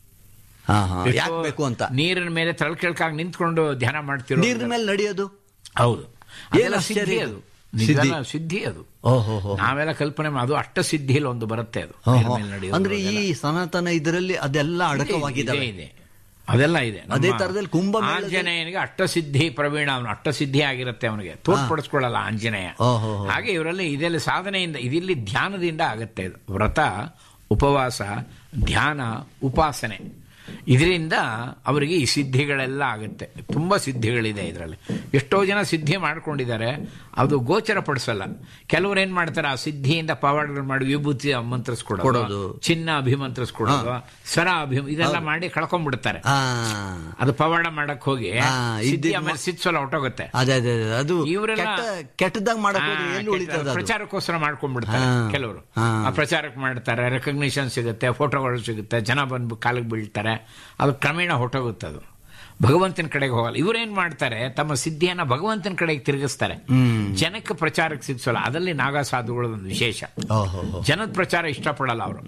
ಹಾ ಹಾ ಎಷ್ಟೋ ಯಾಕೆ ಬೇಕು ಅಂತ ನೀರಿನ ಮೇಲೆ ತಳ್ಕೆಳ್ಕಾಗಿ ನಿಂತ್ಕೊಂಡು ಧ್ಯಾನ ಮಾಡ್ತಿರೋ ನೀರಿನ ಮೇಲೆ ನಡೆಯೋದು ಹೌದು ಏನ್ ಅದೆಲ್ಲ ಆಶ್ಚರ್ಯ ಸಿದ್ಧಿ ಇದು? ಅದು ಸಿದ್ಧಿ. ನಿಜಾನ ಸಿದ್ಧಿ ಅದು ಓಹೋ ಹೋ ನಾವೆಲ್ಲ ಕಲ್ಪನೆ ಮಾ- ಅದು ಅಷ್ಟ ಸಿದ್ಧಿಯಲ್ಲಿ ಒಂದು ಬರುತ್ತೆ ಅದು ಹೋ, ನೀರ್ ಹೋ. ಮೇಲೆ ನಡೆಯೋದು ಅಂದ್ರೆ ಈ ಅದೆಲ್ಲ. ಸನಾತನ ಇದರಲ್ಲಿ ಅದೆಲ್ಲ ಅಡಕವಾಗಿದ್ದಾವೆ ಇದೆ, ಇದೆ. ಅದೆಲ್ಲ ಇದೆ ನಮ್ಮ ಅದೇ ತರದಲ್ಲಿ ಕುಂಭಮೇಳದಲ್ಲಿ- ಆಂಜನೇಯನಿಗೆ ಅಷ್ಟಸಿದ್ಧಿ ಪ್ರವೀಣ ಅವನು ಅಷ್ಟಸಿದ್ಧಿ ಆಗಿರುತ್ತೆ ಅವನಿಗೆ ತೋರ್ಪಡಿಸ್ಕೊಳ್ಳಲ್ಲ ಆಂಜನೇಯ ಓಹೋ ಹೋ. ಹಾಗೆ ಇವರಲ್ಲಿ ಇದೆಲ್ಲ ಸಾಧನೆಯಿಂದ ಇದಿಲ್ಲಿ ಧ್ಯಾನದಿಂದ ಆಗುತ್ತೆ ಇದು ವ್ರತ ಉಪವಾಸ ಧ್ಯಾನ ಉಪಾಸನೆ ಇದರಿಂದ ಅವರಿಗೆ ಈ ಸಿದ್ಧಿಗಳೆಲ್ಲ ಆಗುತ್ತೆ ತುಂಬಾ ಸಿದ್ಧಿಗಳಿದೆ ಇದರಲ್ಲಿ ಎಷ್ಟೋ ಜನ ಸಿದ್ಧಿ ಮಾಡ್ಕೊಂಡಿದ್ದಾರೆ ಅದು ಗೋಚರ ಪಡಿಸಲ್ಲ ಕೆಲವ್ರು ಏನ್ ಮಾಡ್ತಾರೆ ಆ ಸಿದ್ಧಿಯಿಂದ ಪವಾಡಗಳು ಮಾಡಿ ವಿಭೂತಿ ಮಂತ್ರಿಸ್ಕೊಡೋದು ಕೊಡೋದು. ಚಿನ್ನ ಅಭಿಮಂತ್ರಿಸ್ಕೊಡೋದು ಸರ ಅಭಿ ಇದೆಲ್ಲ ಮಾಡಿ ಕಳ್ಕೊಂಡ್ಬಿಡ್ತಾರೆ ಆ ಅದು ಪವಾಡ ಮಾಡಕ್ ಹೋಗಿ ಆ, ಸಿದ್ಧಿ ಇದ್ದಿದ್ ಆಮೇಲೆ ಸಿದ್ಸಲ ಹೊಟ್ಟೋಗುತ್ತೆ ಅದೇ ಅದೇ ಅದೇ. ಅದು ಇವ್ರೆಲ್ಲ- ಕೆಟ್ಟ ಕೆಟ್ಟದಾಗ ಮಾಡಕ್ ಹೋದ್ರೆ ಆ, ಎಲ್ಲಿ ಉಳಿತದ ಅದು ಪ್ರಚಾರಕ್ಕೋಸ್ಕರ ಮಾಡ್ಕೊಂಡ್ಬಿಡ್ತಾರೆ ಹಾ. ಕೆಲವರು ಹಾ. ಆ ಪ್ರಚಾರಕ್ಕೆ ಮಾಡ್ತಾರೆ ರೆಕಗ್ನಿಷನ್ ಸಿಗುತ್ತೆ ಫೋಟೋಗಳು ಸಿಗುತ್ತೆ ಜನ ಬಂದು ಕಾಲಿಗೆ ಬೀಳ್ತಾರೆ ಅದು ಕ್ರಮೇಣ ಹೊಟ್ಟೋಗುತ್ತೆ ಅದು ಭಗವಂತನ ಕಡೆಗೆ ಹೋಗಲ್ಲ ಇವರೇನ್ ಮಾಡ್ತಾರೆ ತಮ್ಮ ಸಿದ್ಧಿಯನ್ನ ಭಗವಂತನ ಕಡೆಗೆ ತಿರುಗಿಸ್ತಾರೆ ಜನಕ್ಕೆ ಪ್ರಚಾರಕ್ಕೆ ಸಿಗ್ಸಲ್ಲ ಅದರಲ್ಲಿ ನಾಗಾ ಸಾಧುಗಳ ಒಂದು ವಿಶೇಷ ಜನದ ಪ್ರಚಾರ ಇಷ್ಟಪಡಲ್ಲ ಅವರು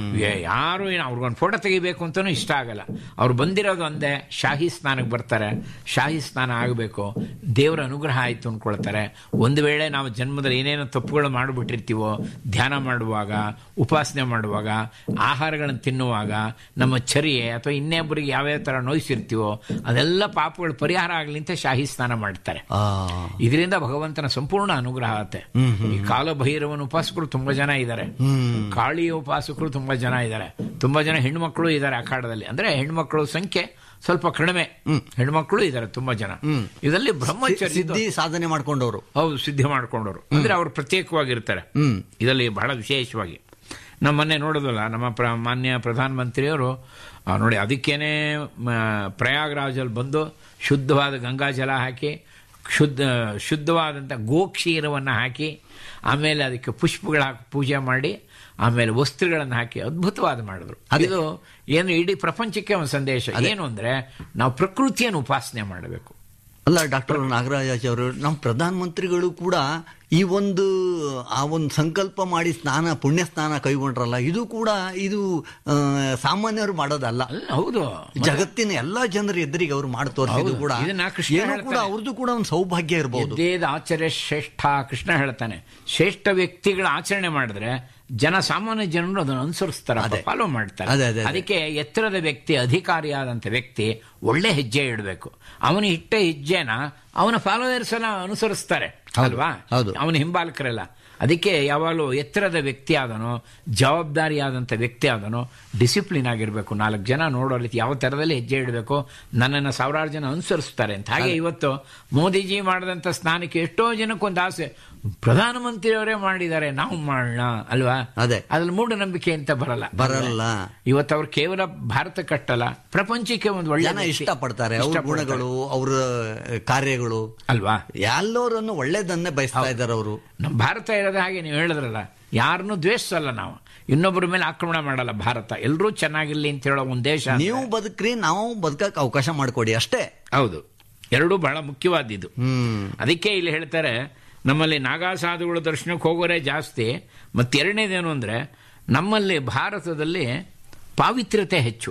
ಯಾರು ಏನು ಅವ್ರಿಗೊಂದು ಫೋಟೋ ತೆಗಿಬೇಕು ಅಂತಾನೂ ಇಷ್ಟ ಆಗಲ್ಲ ಅವ್ರು ಬಂದಿರೋದು ಒಂದೇ ಶಾಹಿ ಸ್ನಾನಕ್ಕೆ ಬರ್ತಾರೆ ಶಾಹಿ ಸ್ನಾನ ಆಗಬೇಕು ದೇವರ ಅನುಗ್ರಹ ಆಯ್ತು ಅನ್ಕೊಳ್ತಾರೆ ಒಂದು ವೇಳೆ ನಾವು ಜನ್ಮದಲ್ಲಿ ಏನೇನೋ ತಪ್ಪುಗಳು ಮಾಡಿಬಿಟ್ಟಿರ್ತೀವೋ ಧ್ಯಾನ ಮಾಡುವಾಗ ಉಪಾಸನೆ ಮಾಡುವಾಗ ಆಹಾರಗಳನ್ನು ತಿನ್ನುವಾಗ ನಮ್ಮ ಚರ್ಯೆ ಅಥವಾ ಇನ್ನೊಬ್ಬರಿಗೆ ಯಾವ್ಯಾವ ತರ ನೋಯಿಸಿರ್ತೀವೋ ಅದೆಲ್ಲ ಪಾಪಗಳು ಪರಿಹಾರ ಆಗಲಿ ಅಂತ ಶಾಹಿ ಸ್ನಾನ ಮಾಡ್ತಾರೆ ಇದರಿಂದ ಭಗವಂತನ ಸಂಪೂರ್ಣ ಅನುಗ್ರಹ ಆಗುತ್ತೆ ಈ ಕಾಲಭೈರವನ ಉಪಾಸಕರು ತುಂಬಾ ಜನ ಇದ್ದಾರೆ ಕಾಳಿಯ ಉಪಾಸಕರು ತುಂಬಾ ಜನ ಇದ್ದಾರೆ ತುಂಬಾ ಜನ ಹೆಣ್ಮಕ್ಳು ಇದ್ದಾರೆ ಅಖಾಡದಲ್ಲಿ ಅಂದ್ರೆ ಹೆಣ್ಮಕ್ಳು ಸಂಖ್ಯೆ ಸ್ವಲ್ಪ ಕಡಿಮೆ ಹೆಣ್ಮಕ್ಳು ಇದ್ದಾರೆ ತುಂಬಾ ಜನ ಇದರಲ್ಲಿ ಬ್ರಹ್ಮಚರ್ಯ ಸಿದ್ಧಿ ಸಾಧನೆ ಮಾಡ್ಕೊಂಡವರು ಹೌದು ಸಿದ್ಧಿ ಮಾಡ್ಕೊಂಡವರು ಅಂದ್ರೆ ಅವ್ರು ಪ್ರತ್ಯೇಕವಾಗಿರ್ತಾರೆ ಇದರಲ್ಲಿ ಬಹಳ ವಿಶೇಷವಾಗಿ ನಮ್ಮ ಮೊನ್ನೆ ನೋಡೋದಲ್ಲ ನಮ್ಮ ಪ್ರ ಮಾನ್ಯ ಪ್ರಧಾನಮಂತ್ರಿಯವರು ಆ, ನೋಡಿ ಅದಕ್ಕೇನೆ ಮ, ಪ್ರಯಾಗ್ರಾಜಲ್ಲಿ ಬಂದು ಶುದ್ಧವಾದ ಗಂಗಾ ಜಲ ಹಾಕಿ ಶುದ್ಧ ಶುದ್ಧವಾದಂಥ ಗೋಕ್ಷೀರವನ್ನು ಹಾಕಿ ಆಮೇಲೆ ಅದಕ್ಕೆ ಪುಷ್ಪಗಳ ಹಾಕಿ ಪೂಜೆ ಮಾಡಿ ಆಮೇಲೆ ವಸ್ತ್ರಗಳನ್ನು ಹಾಕಿ ಅದ್ಭುತವಾದ ಮಾಡಿದ್ರು ಇದು ಏನು ಇಡೀ ಪ್ರಪಂಚಕ್ಕೆ ಒಂದು ಸಂದೇಶ ಏನು ಅಂದ್ರೆ ನಾವು ಪ್ರಕೃತಿಯನ್ನು ಉಪಾಸನೆ ಮಾಡಬೇಕು ಅಲ್ಲ ಡಾಕ್ಟರ್ ನಾಗರಾಜ್ ಅವರು ನಮ್ಮ ಪ್ರಧಾನಮಂತ್ರಿಗಳು ಕೂಡ ಈ ಒಂದು ಆ ಒಂದು ಸಂಕಲ್ಪ ಮಾಡಿ ಸ್ನಾನ ಪುಣ್ಯ ಸ್ನಾನ ಕೈಗೊಂಡ್ರಲ್ಲ ಇದು ಕೂಡ ಇದು ಆ, ಸಾಮಾನ್ಯರು ಮಾಡೋದಲ್ಲ ಹೌದು ಜಗತ್ತಿನ ಎಲ್ಲಾ ಜನರ ಎದುರಿಗೆ ಅವ್ರು ಮಾಡಿ ತೋರಿಸಿದ್ರು ಹೌದು. ಕೂಡ ಇದನ್ನ ಕೃಷ್ಣ ಏನೋ ಕೂಡ ಹೇಳ್ತಾನೆ. ಅವ್ರದ್ದು ಕೂಡ ಒಂದು ಸೌಭಾಗ್ಯ ಇರಬಹುದು ಎದ್ದೇದ ಆಚಾರ್ಯ ಶ್ರೇಷ್ಠ ಕೃಷ್ಣ ಹೇಳ್ತಾನೆ ಶ್ರೇಷ್ಠ ವ್ಯಕ್ತಿಗಳ ಆಚರಣೆ ಮಾಡಿದ್ರೆ ಜನ ಸಾಮಾನ್ಯ ಜನರು ಅದನ್ನು ಅನುಸರಿಸ್ತಾರೆ ಫಾಲೋ ಮಾಡ್ತಾರೆ ಅದೇ, ಅದೇ, ಅದೇ. ಅದಕ್ಕೆ ಎತ್ತರದ ವ್ಯಕ್ತಿ ಅಧಿಕಾರಿಯಾದಂತ ವ್ಯಕ್ತಿ ಒಳ್ಳೆ ಹೆಜ್ಜೆ ಇಡಬೇಕು ಅವನು ಇಟ್ಟ ಹೆಜ್ಜೆನ ಅವನ ಫಾಲೋವರ್ಸ್ ಎಲ್ಲ ಅನುಸರಿಸ್ತಾರೆ ಅಲ್ವಾ ಹೌದು. ಅವನ ಹಿಂಬಾಲಕರೆಲ್ಲ ಅದಕ್ಕೆ ಯಾವಾಗಲೂ ಎತ್ತರದ ವ್ಯಕ್ತಿ ಆದನೋ ಜವಾಬ್ದಾರಿಯಾದಂಥ ವ್ಯಕ್ತಿ ಆದನೋ ಡಿಸಿಪ್ಲಿನ್ ಆಗಿರಬೇಕು ನಾಲ್ಕು ಜನ ನೋಡೋ ರೀತಿ ಯಾವ ಥರದಲ್ಲಿ ಹೆಜ್ಜೆ ಇಡಬೇಕು ನನ್ನನ್ನು ಸಾವಿರಾರು ಜನ ಅನುಸರಿಸ್ತಾರೆ ಅಂತ ಹಾಗೆ ಇವತ್ತು ಮೋದಿಜಿ ಮಾಡಿದಂಥ ಸ್ನಾನಕ್ಕೆ ಎಷ್ಟೋ ಜನಕ್ಕೊಂದು ಆಸೆ ಪ್ರಧಾನಮಂತ್ರಿಯವರೇ ಮಾಡಿದ್ದಾರೆ ನಾವು ಮಾಡೋಣ ಅಲ್ವಾ ಅದೇ. ಅದ್ರಲ್ಲಿ ಮೂಢನಂಬಿಕೆ ಅಂತ ಬರಲ್ಲ ಬರಲ್ಲ. ಇವತ್ತು ಅವ್ರು ಕೇವಲ ಭಾರತ ಕಟ್ಟಲ್ಲ ಪ್ರಪಂಚಕ್ಕೆ ಒಂದು ಒಳ್ಳೆ ಜನ ವ್ಯಕ್ತಿ. ಇಷ್ಟಪಡ್ತಾರೆ ಅವ್ರ ಇಷ್ಟಪಡ್ತಾರೆ. ಗುಣಗಳು ಅವರ ಕಾರ್ಯಗಳು ಅಲ್ವಾ ಎಲ್ಲರನ್ನು ಒಳ್ಳೇದನ್ನೇ ಬಯಸ್ತಾ ಇದ್ದಾರೆ ಅವರು ನಮ್ಮ ಭಾರತ ಇರೋದು ಹಾಗೆ ನೀವು ಹೇಳಿದ್ರಲ್ಲ ಯಾರನ್ನೂ ದ್ವೇಷಿಸಲ್ಲ ನಾವು ಇನ್ನೊಬ್ಬರ ಮೇಲೆ ಆಕ್ರಮಣ ಮಾಡಲ್ಲ ಭಾರತ ಎಲ್ಲರೂ ಚೆನ್ನಾಗಿರ್ಲಿ ಅಂತ ಹೇಳೋ ಒಂದು ದೇಶ ಅಂದ್ರೆ- ನೀವು ಬದುಕ್ರಿ ನಾವು ಬದುಕಕ್ಕೆ ಅವಕಾಶ ಮಾಡಿಕೊಡಿ ಅಷ್ಟೇ ಹೌದು ಎರಡೂ ಬಹಳ ಮುಖ್ಯವಾದಿದ್ದು ಹ್ಮ್ ಅದಕ್ಕೆ ಇಲ್ಲಿ ಹೇಳ್ತಾರೆ ನಮ್ಮಲ್ಲಿ ನಾಗಾ ಸಾಧುಗಳ ದರ್ಶನಕ್ಕೆ ಹೋಗೋರೇ ಜಾಸ್ತಿ ಮತ್ತೆ ಎರಡನೇದೇನು ಅಂದ್ರೆ ನಮ್ಮಲ್ಲಿ ಭಾರತದಲ್ಲಿ ಪಾವಿತ್ರ್ಯತೆ ಹೆಚ್ಚು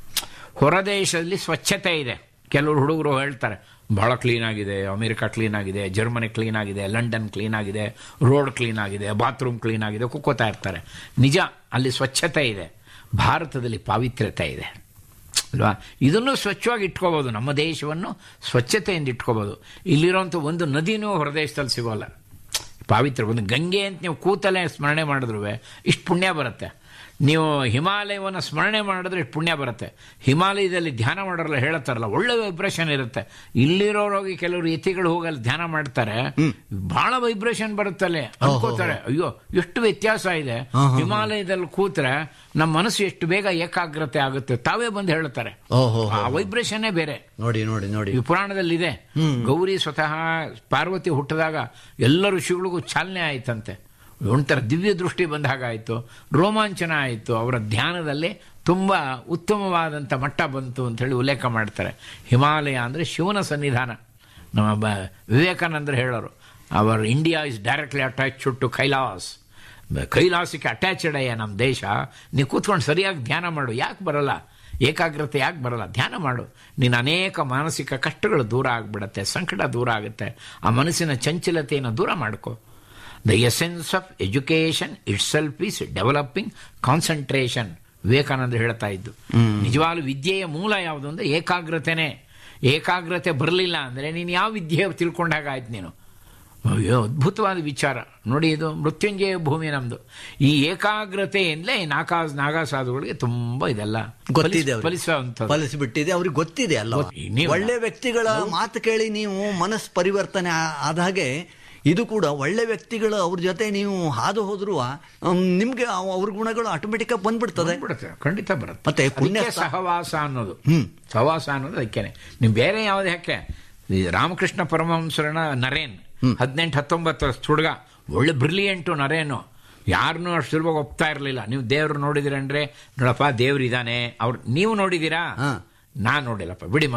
ಹೊರದೇಶದಲ್ಲಿ ಸ್ವಚ್ಛತೆ ಇದೆ ಕೆಲವರು ಹುಡುಗರು ಹೇಳ್ತಾರೆ ಬಹಳ ಕ್ಲೀನ್ ಆಗಿದೆ ಅಮೆರಿಕ ಕ್ಲೀನ್ ಆಗಿದೆ ಜರ್ಮನಿ ಕ್ಲೀನ್ ಆಗಿದೆ ಲಂಡನ್ ಕ್ಲೀನ್ ಆಗಿದೆ ರೋಡ್ ಕ್ಲೀನ್ ಆಗಿದೆ ಬಾತ್ರೂಮ್ ಕ್ಲೀನ್ ಆಗಿದೆ ಕುಕ್ಕೋತಾ ಇರ್ತಾರೆ ನಿಜ ಅಲ್ಲಿ ಸ್ವಚ್ಛತೆ ಇದೆ ಭಾರತದಲ್ಲಿ ಪಾವಿತ್ರ್ಯತೆ ಇದೆ ಅಲ್ವಾ ಇದನ್ನು ಸ್ವಚ್ಛವಾಗಿ ಇಟ್ಕೋಬಹುದು ನಮ್ಮ ದೇಶವನ್ನು ಸ್ವಚ್ಛತೆಯಿಂದ ಇಟ್ಕೋಬಹುದು ಇಲ್ಲಿರುವಂಥ ಒಂದು ನದಿನೂ ಹೊರದೇಶದಲ್ಲಿ ಸಿಗೋಲ್ಲ ಪಾವಿತ್ರ ಒಂದು ಗಂಗೆ ಅಂತ ನೀವು ಕೂತಲೇ ಸ್ಮರಣೆ ಮಾಡಿದ್ರು ಇಷ್ಟು ಪುಣ್ಯ ಬರುತ್ತೆ ನೀವು ಹಿಮಾಲಯವನ್ನು ಸ್ಮರಣೆ ಮಾಡಿದ್ರೆ ಇಷ್ಟು ಪುಣ್ಯ ಬರುತ್ತೆ ಹಿಮಾಲಯದಲ್ಲಿ ಧ್ಯಾನ ಮಾಡೋರಲ್ಲ ಹೇಳ್ತಾರಲ್ಲ ಒಳ್ಳೆ ವೈಬ್ರೇಷನ್ ಇರುತ್ತೆ ಇಲ್ಲಿರೋರೋಗಿ ಕೆಲವರು ಯತಿಗಳು ಹೋಗಲ್ಲಿ ಧ್ಯಾನ ಮಾಡ್ತಾರೆ ಬಹಳ ವೈಬ್ರೇಷನ್ ಬರುತ್ತಲ್ಲೇ ಅನ್ಕೋತಾರೆ ಅಯ್ಯೋ ಎಷ್ಟು ವ್ಯತ್ಯಾಸ ಇದೆ ಹಿಮಾಲಯದಲ್ಲಿ ಕೂತ್ರೆ ನಮ್ಮ ಮನಸ್ಸು ಎಷ್ಟು ಬೇಗ ಏಕಾಗ್ರತೆ ಆಗುತ್ತೆ ತಾವೇ ಬಂದು ಹೇಳ್ತಾರೆ ಓಹೋ ಆ ವೈಬ್ರೇಷನ್ನೇ ಬೇರೆ ನೋಡಿ ನೋಡಿ ನೋಡಿ ಈ ಪುರಾಣದಲ್ಲಿದೆ ಗೌರಿ ಸ್ವತಃ ಪಾರ್ವತಿ ಹುಟ್ಟಿದಾಗ ಎಲ್ಲ ಋಷಿಗಳಿಗೂ ಚಾಲನೆ ಆಯ್ತಂತೆ ಒಂಥರ ದಿವ್ಯ ದೃಷ್ಟಿ ಬಂದ ಹಾಗಾಯಿತು ರೋಮಾಂಚನ ಆಯಿತು ಅವರ ಧ್ಯಾನದಲ್ಲಿ ತುಂಬ ಉತ್ತಮವಾದಂಥ ಮಟ್ಟ ಬಂತು ಅಂತ ಹೇಳಿ ಉಲ್ಲೇಖ ಮಾಡ್ತಾರೆ ಹಿಮಾಲಯ ಅಂದರೆ ಶಿವನ ಸನ್ನಿಧಾನ ನಮ್ಮ ಬ ವಿವೇಕಾನಂದರು ಹೇಳೋರು our India is directly attach to Kailas ಕೈಲಾಸಕ್ಕೆ ಅಟ್ಯಾಚ್ಡ್ ಅಯ್ಯ ನಮ್ಮ ದೇಶ ನೀವು ಕೂತ್ಕೊಂಡು ಸರಿಯಾಗಿ ಧ್ಯಾನ ಮಾಡು ಯಾಕೆ ಬರಲ್ಲ ಏಕಾಗ್ರತೆ ಯಾಕೆ ಬರಲ್ಲ ಧ್ಯಾನ ಮಾಡು ನೀನು ಅನೇಕ ಮಾನಸಿಕ ಕಷ್ಟಗಳು ದೂರ ಆಗಿಬಿಡತ್ತೆ ಸಂಕಟ ದೂರ ಆಗುತ್ತೆ ಆ ಮನಸ್ಸಿನ ಚಂಚಲತೆಯನ್ನು ದೂರ ಮಾಡ್ಕೋ the essence of education itself is developing concentration Vivekananda ಹೇಳ್ತಾ ಇದ್ದು ನಿಜವಾಗ್ಲೂ ವಿದ್ಯೆಯ ಮೂಲ ಯಾವುದು ಅಂದ್ರೆ ಏಕಾಗ್ರತೆನೇ ಏಕಾಗ್ರತೆ ಬರಲಿಲ್ಲ ಅಂದ್ರೆ ನೀನು ಯಾವ ವಿದ್ಯೆ ತಿಳ್ಕೊಂಡಾಗ ಆಯ್ತು ನೀನು ಅಯ್ಯೋ ಅದ್ಭುತವಾದ ವಿಚಾರ ನೋಡಿ ಇದು ಮೃತ್ಯುಂಜಯ ಭೂಮಿ ನಮ್ದು ಈ ಏಕಾಗ್ರತೆಯಿಂದಲೇ ಈ ನಾಗಾ ನಾಗಾ ಸಾಧುಗಳಿಗೆ ತುಂಬಾ ಇದೆಲ್ಲ ಗೊತ್ತಿದೆ ಅವ್ರಿಗೆ. ಫಲಿಸುವಂಥದ್ದು ಫಲಿಸಿಬಿಟ್ಟಿದೆ ಅವ್ರಿಗೆ ಗೊತ್ತಿದೆ ಅಲ್ಲ ಗೊತ್ತಿ- ನೀವು- ಒಳ್ಳೆ ವ್ಯಕ್ತಿಗಳ ಮಾತು ಕೇಳಿ ನೀವು ಮನಸ್ಸು ಪರಿವರ್ತನೆ ಆ- ಆದ ಹಾಗೆ ಇದು ಕೂಡ ಒಳ್ಳೆ ವ್ಯಕ್ತಿಗಳು ಅವ್ರ ಜೊತೆ ನೀವು ಹಾದು ಹೋದ್ರು ನಿಮ್ಗೆ ಅವ್- ಅವ್ರ ಗುಣಗಳು ಆಟೋಮೆಟಿಕ್ ಆಗಿ ಬಂದ್ಬಿಡ್ತದೆ ಬಿಡುತ್ತೆ ಖಂಡಿತ ಬರುತ್ತೆ ಮತ್ತೆ ಪುಣ್ಯ ಅದಕ್ಕೆ ಸಹವಾಸ ಅನ್ನೋದು ಸಹವಾಸ ಅನ್ನೋದು ಅದಕ್ಕೇನೆ ನೀವು ಬೇರೆ ಯಾವ್ದು ಯಾಕೆ ಈ ರಾಮಕೃಷ್ಣ ಪರಮಹಂಸರನ ನರೇನ್ ಹದಿನೆಂಟು ಹತ್ತೊಂಬತ್ತು ವರ್ಷದ ಹುಡುಗ ಒಳ್ಳೆ ಬ್ರಿಲಿಯಂಟು ನರೇನು ಯಾರನ್ನೂ ಅಷ್ಟು ಸುಲಭವಾಗಿ ಒಪ್ತಾ ಇರಲಿಲ್ಲ ನೀವು ದೇವ್ರು ನೋಡಿದಿರಂದ್ರೆ ನೋಡಪ್ಪ ದೇವ್ರು ಇದ್ದಾನೆ ಅವ್ರು ನೀವು ನೋಡಿದೀರಾ ಹಾ. ನಾನ್ ನೋಡಿಲ್ಲಪ್ಪ ಬಿಡಿ ಮತ್ತೆ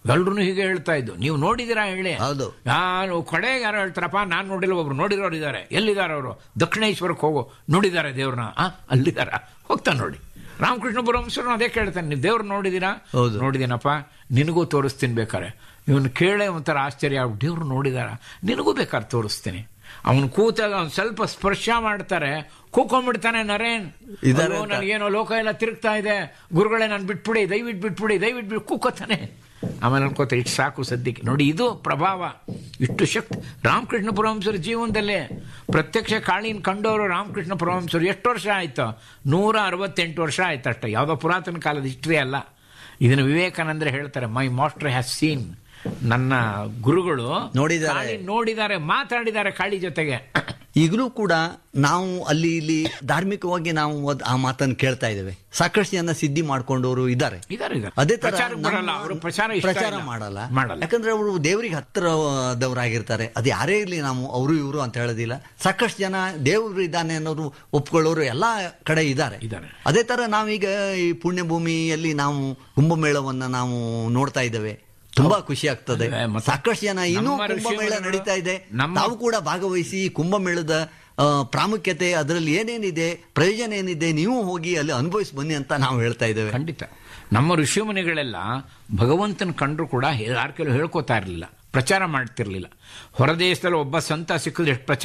ಎಲ್ರು ಹೀಗೆ ಹೇಳ್ತಾ ಇದ್ದು ನೀವು ನೋಡಿದಿರಾ ಹೇಳಿ ಹೌದು. ನಾನು ಕಡೆಗೆ ಯಾರೋ ಹೇಳ್ತಾರಪ್ಪ ನಾನು ನೋಡಿಲ್ಲ ಒಬ್ರು ನೋಡಿರೋರು ಇದ್ದಾರೆ ಎಲ್ಲಿದ್ದಾರೆ ಅವರು ದಕ್ಷಿಣೇಶ್ವರಕ್ಕೆ ಹೋಗೋ ನೋಡಿದ್ದಾರೆ ದೇವ್ರನ್ನ ಆ ಅಲ್ಲಿದಾರ ಹೋಗ್ತಾ ನೋಡಿ ರಾಮಕೃಷ್ಣ ಪರಮಹಂಸರು ಅದೇ ಕೇಳ್ತಾನೆ ನೀವು ದೇವ್ರು ನೋಡಿದೀರಾ ಹೌದು. ನೋಡಿದ್ದೀನಪ್ಪ ನಿನಗೂ ತೋರಿಸ್ತೀನಿ ಬೇಕಾರೆ ಇವನು ಕೇಳೇ ಒಂಥರ ಆಶ್ಚರ್ಯ ಆಗ್ಬಿಟ್ಟು, ದೇವ್ರು ನೋಡಿದಾರ ನಿನಗೂ ಬೇಕಾದ್ರೆ ತೋರಿಸ್ತೀನಿ ಅವನು ಕೂತಾಗ ಅವ್ನು ಸ್ವಲ್ಪ ಸ್ಪರ್ಶ ಮಾಡ್ತಾರೆ ಕೂಕೊಂಡ್ಬಿಡ್ತಾನೆ ನರೇನ್ ಇದಾರೆ ಅಯ್ಯೋ, ಅಂತ. ನನಗೇನೋ ಲೋಕ ಎಲ್ಲ ತಿರುಗ್ತಾ ಇದೆ ಗುರುಗಳೇ ನಾನು ಬಿಟ್ಬಿಡಿ ದಯವಿಟ್ಟು ಬಿಟ್ಬಿಡಿ ದಯವಿಟ್ಟು ಬಿಟ್ಟು ಕೂಕೋತಾನೆ ಆಮೇಲೆ ಅನ್ಕೋತ ಇಷ್ಟು ಸಾಕು ಸದ್ಯಕ್ಕೆ ನೋಡಿ ಇದು ಪ್ರಭಾವ ಇಷ್ಟು ಶಕ್ತಿ ರಾಮಕೃಷ್ಣ ಪರಮಹಂಸರ ಜೀವನದಲ್ಲೇ ಪ್ರತ್ಯಕ್ಷ ಕಾಳಿನ ಕಂಡವರು ರಾಮಕೃಷ್ಣ ಪರಮಹಂಸರು ಎಷ್ಟು ವರ್ಷ ಆಯ್ತು ನೂರ ಅರವತ್ತೆಂಟು ವರ್ಷ ಆಯ್ತು ಅಷ್ಟೇ ಯಾವುದೋ ಪುರಾತನ ಕಾಲದ ಹಿಸ್ಟ್ರಿ ಅಲ್ಲ ಇದನ್ನು ವಿವೇಕಾನಂದ್ರ ಹೇಳ್ತಾರೆ ಮೈ ಮಾಸ್ಟರ್ ಹ್ಯಾಸ್ ಸೀನ್ ನನ್ನ ಗುರುಗಳು ನೋಡಿದ್ದಾರೆ. ಕಾಳಿ ನೋಡಿದ್ದಾರೆ ಮಾತಾಡಿದ್ದಾರೆ ಕಾಳಿ ಜೊತೆಗೆ ಈಗಲೂ ಕೂಡ ನಾವು ಅಲ್ಲಿ ಇಲ್ಲಿ ಧಾರ್ಮಿಕವಾಗಿ ನಾವು ಅದ್- ಆ ಮಾತನ್ನು ಕೇಳ್ತಾ ಇದ್ದೇವೆ ಸಾಕಷ್ಟು ಜನ ಸಿದ್ಧಿ ಮಾಡ್ಕೊಂಡವರು ಇದ್ದಾರೆ ಇದ್ದಾರೆ, ಇದ್ದಾರೆ. ಅದೇ ತರ ಪ್ರಚಾರಕ್ಕೆ ನಮ್ಮ- ಬರಲ್ಲ, ಅವರು ಪ್ರಚಾರ ಇಷ್ಟ ಪ್ರಚಾರ ಇಲ್ಲ. ಮಾಡಲ್ಲ ಮಾಡಲ್ಲ. ಯಾಕಂದ್ರೆ ಅವರು ದೇವರಿಗೆ ಹತ್ತಿರದವರಾಗಿರ್ತಾರೆ ಅದು ಯಾರೇ ಇರಲಿ ನಾವು ಅವರು ಇವರು ಅಂತ ಹೇಳೋದಿಲ್ಲ ಸಾಕಷ್ಟು ಜನ ದೇವರು ಇದ್ದಾನೆ ಅನ್ನೋರು ಒಪ್ಕೊಳ್ಳೋರು ಎಲ್ಲಾ ಕಡೆ ಇದ್ದಾರೆ ಇದ್ದಾರೆ. ಅದೇ ತರ ನಾವೀಗ ಈ ಪುಣ್ಯಭೂಮಿಯಲ್ಲಿ ನಾವು ಕುಂಭಮೇಳವನ್ನ ನಾವು ನೋಡ್ತಾ ಇದ್ದೇವೆ ತುಂಬಾ ಖುಷಿ ಆಗ್ತದೆ ಅದೇ, ಮತ್ತೆ ಸಾಕಷ್ಟು ಜನ ಇನ್ನೂ ನಮ್ಮ ಕುಂಭಮೇಳ ಋಷಿಮುನಿಗಳು ನಡೀತಾ ಇದೆ ನಮ್ಮ- ತಾವು ಕೂಡ ಭಾಗವಹಿಸಿ ಕುಂಭಮೇಳದ ಆ, ಪ್ರಾಮುಖ್ಯತೆ ಅದರಲ್ಲಿ ಏನೇನಿದೆ ಪ್ರಯೋಜನ ಏನಿದೆ ನೀವು ಹೋಗಿ ಅಲ್ಲಿ ಅನುಭವಿಸಿ ಬನ್ನಿ ಅಂತ ನಾವು ಹೇಳ್ತಾ ಇದ್ದೇವೆ ಖಂಡಿತ ನಮ್ಮ ಋಷಿಮುನಿಗಳೆಲ್ಲ ಭಗವಂತನ ಕಂಡ್ರು ಕೂಡ ಯಾರ ಕೆಲವು ಹೇಳ್ಕೋತಾ ಇರಲಿಲ್ಲ ಪ್ರಚಾರ ಮಾಡ್ತಿರ್ಲಿಲ್ಲ ಹೊರದೇಶದಲ್ಲಿ ಒಬ್ಬ ಸಂತ ಸಿಕ್ಕಿದ್ರೆ ಎಷ್ಟು ಪ್ರಚಾರ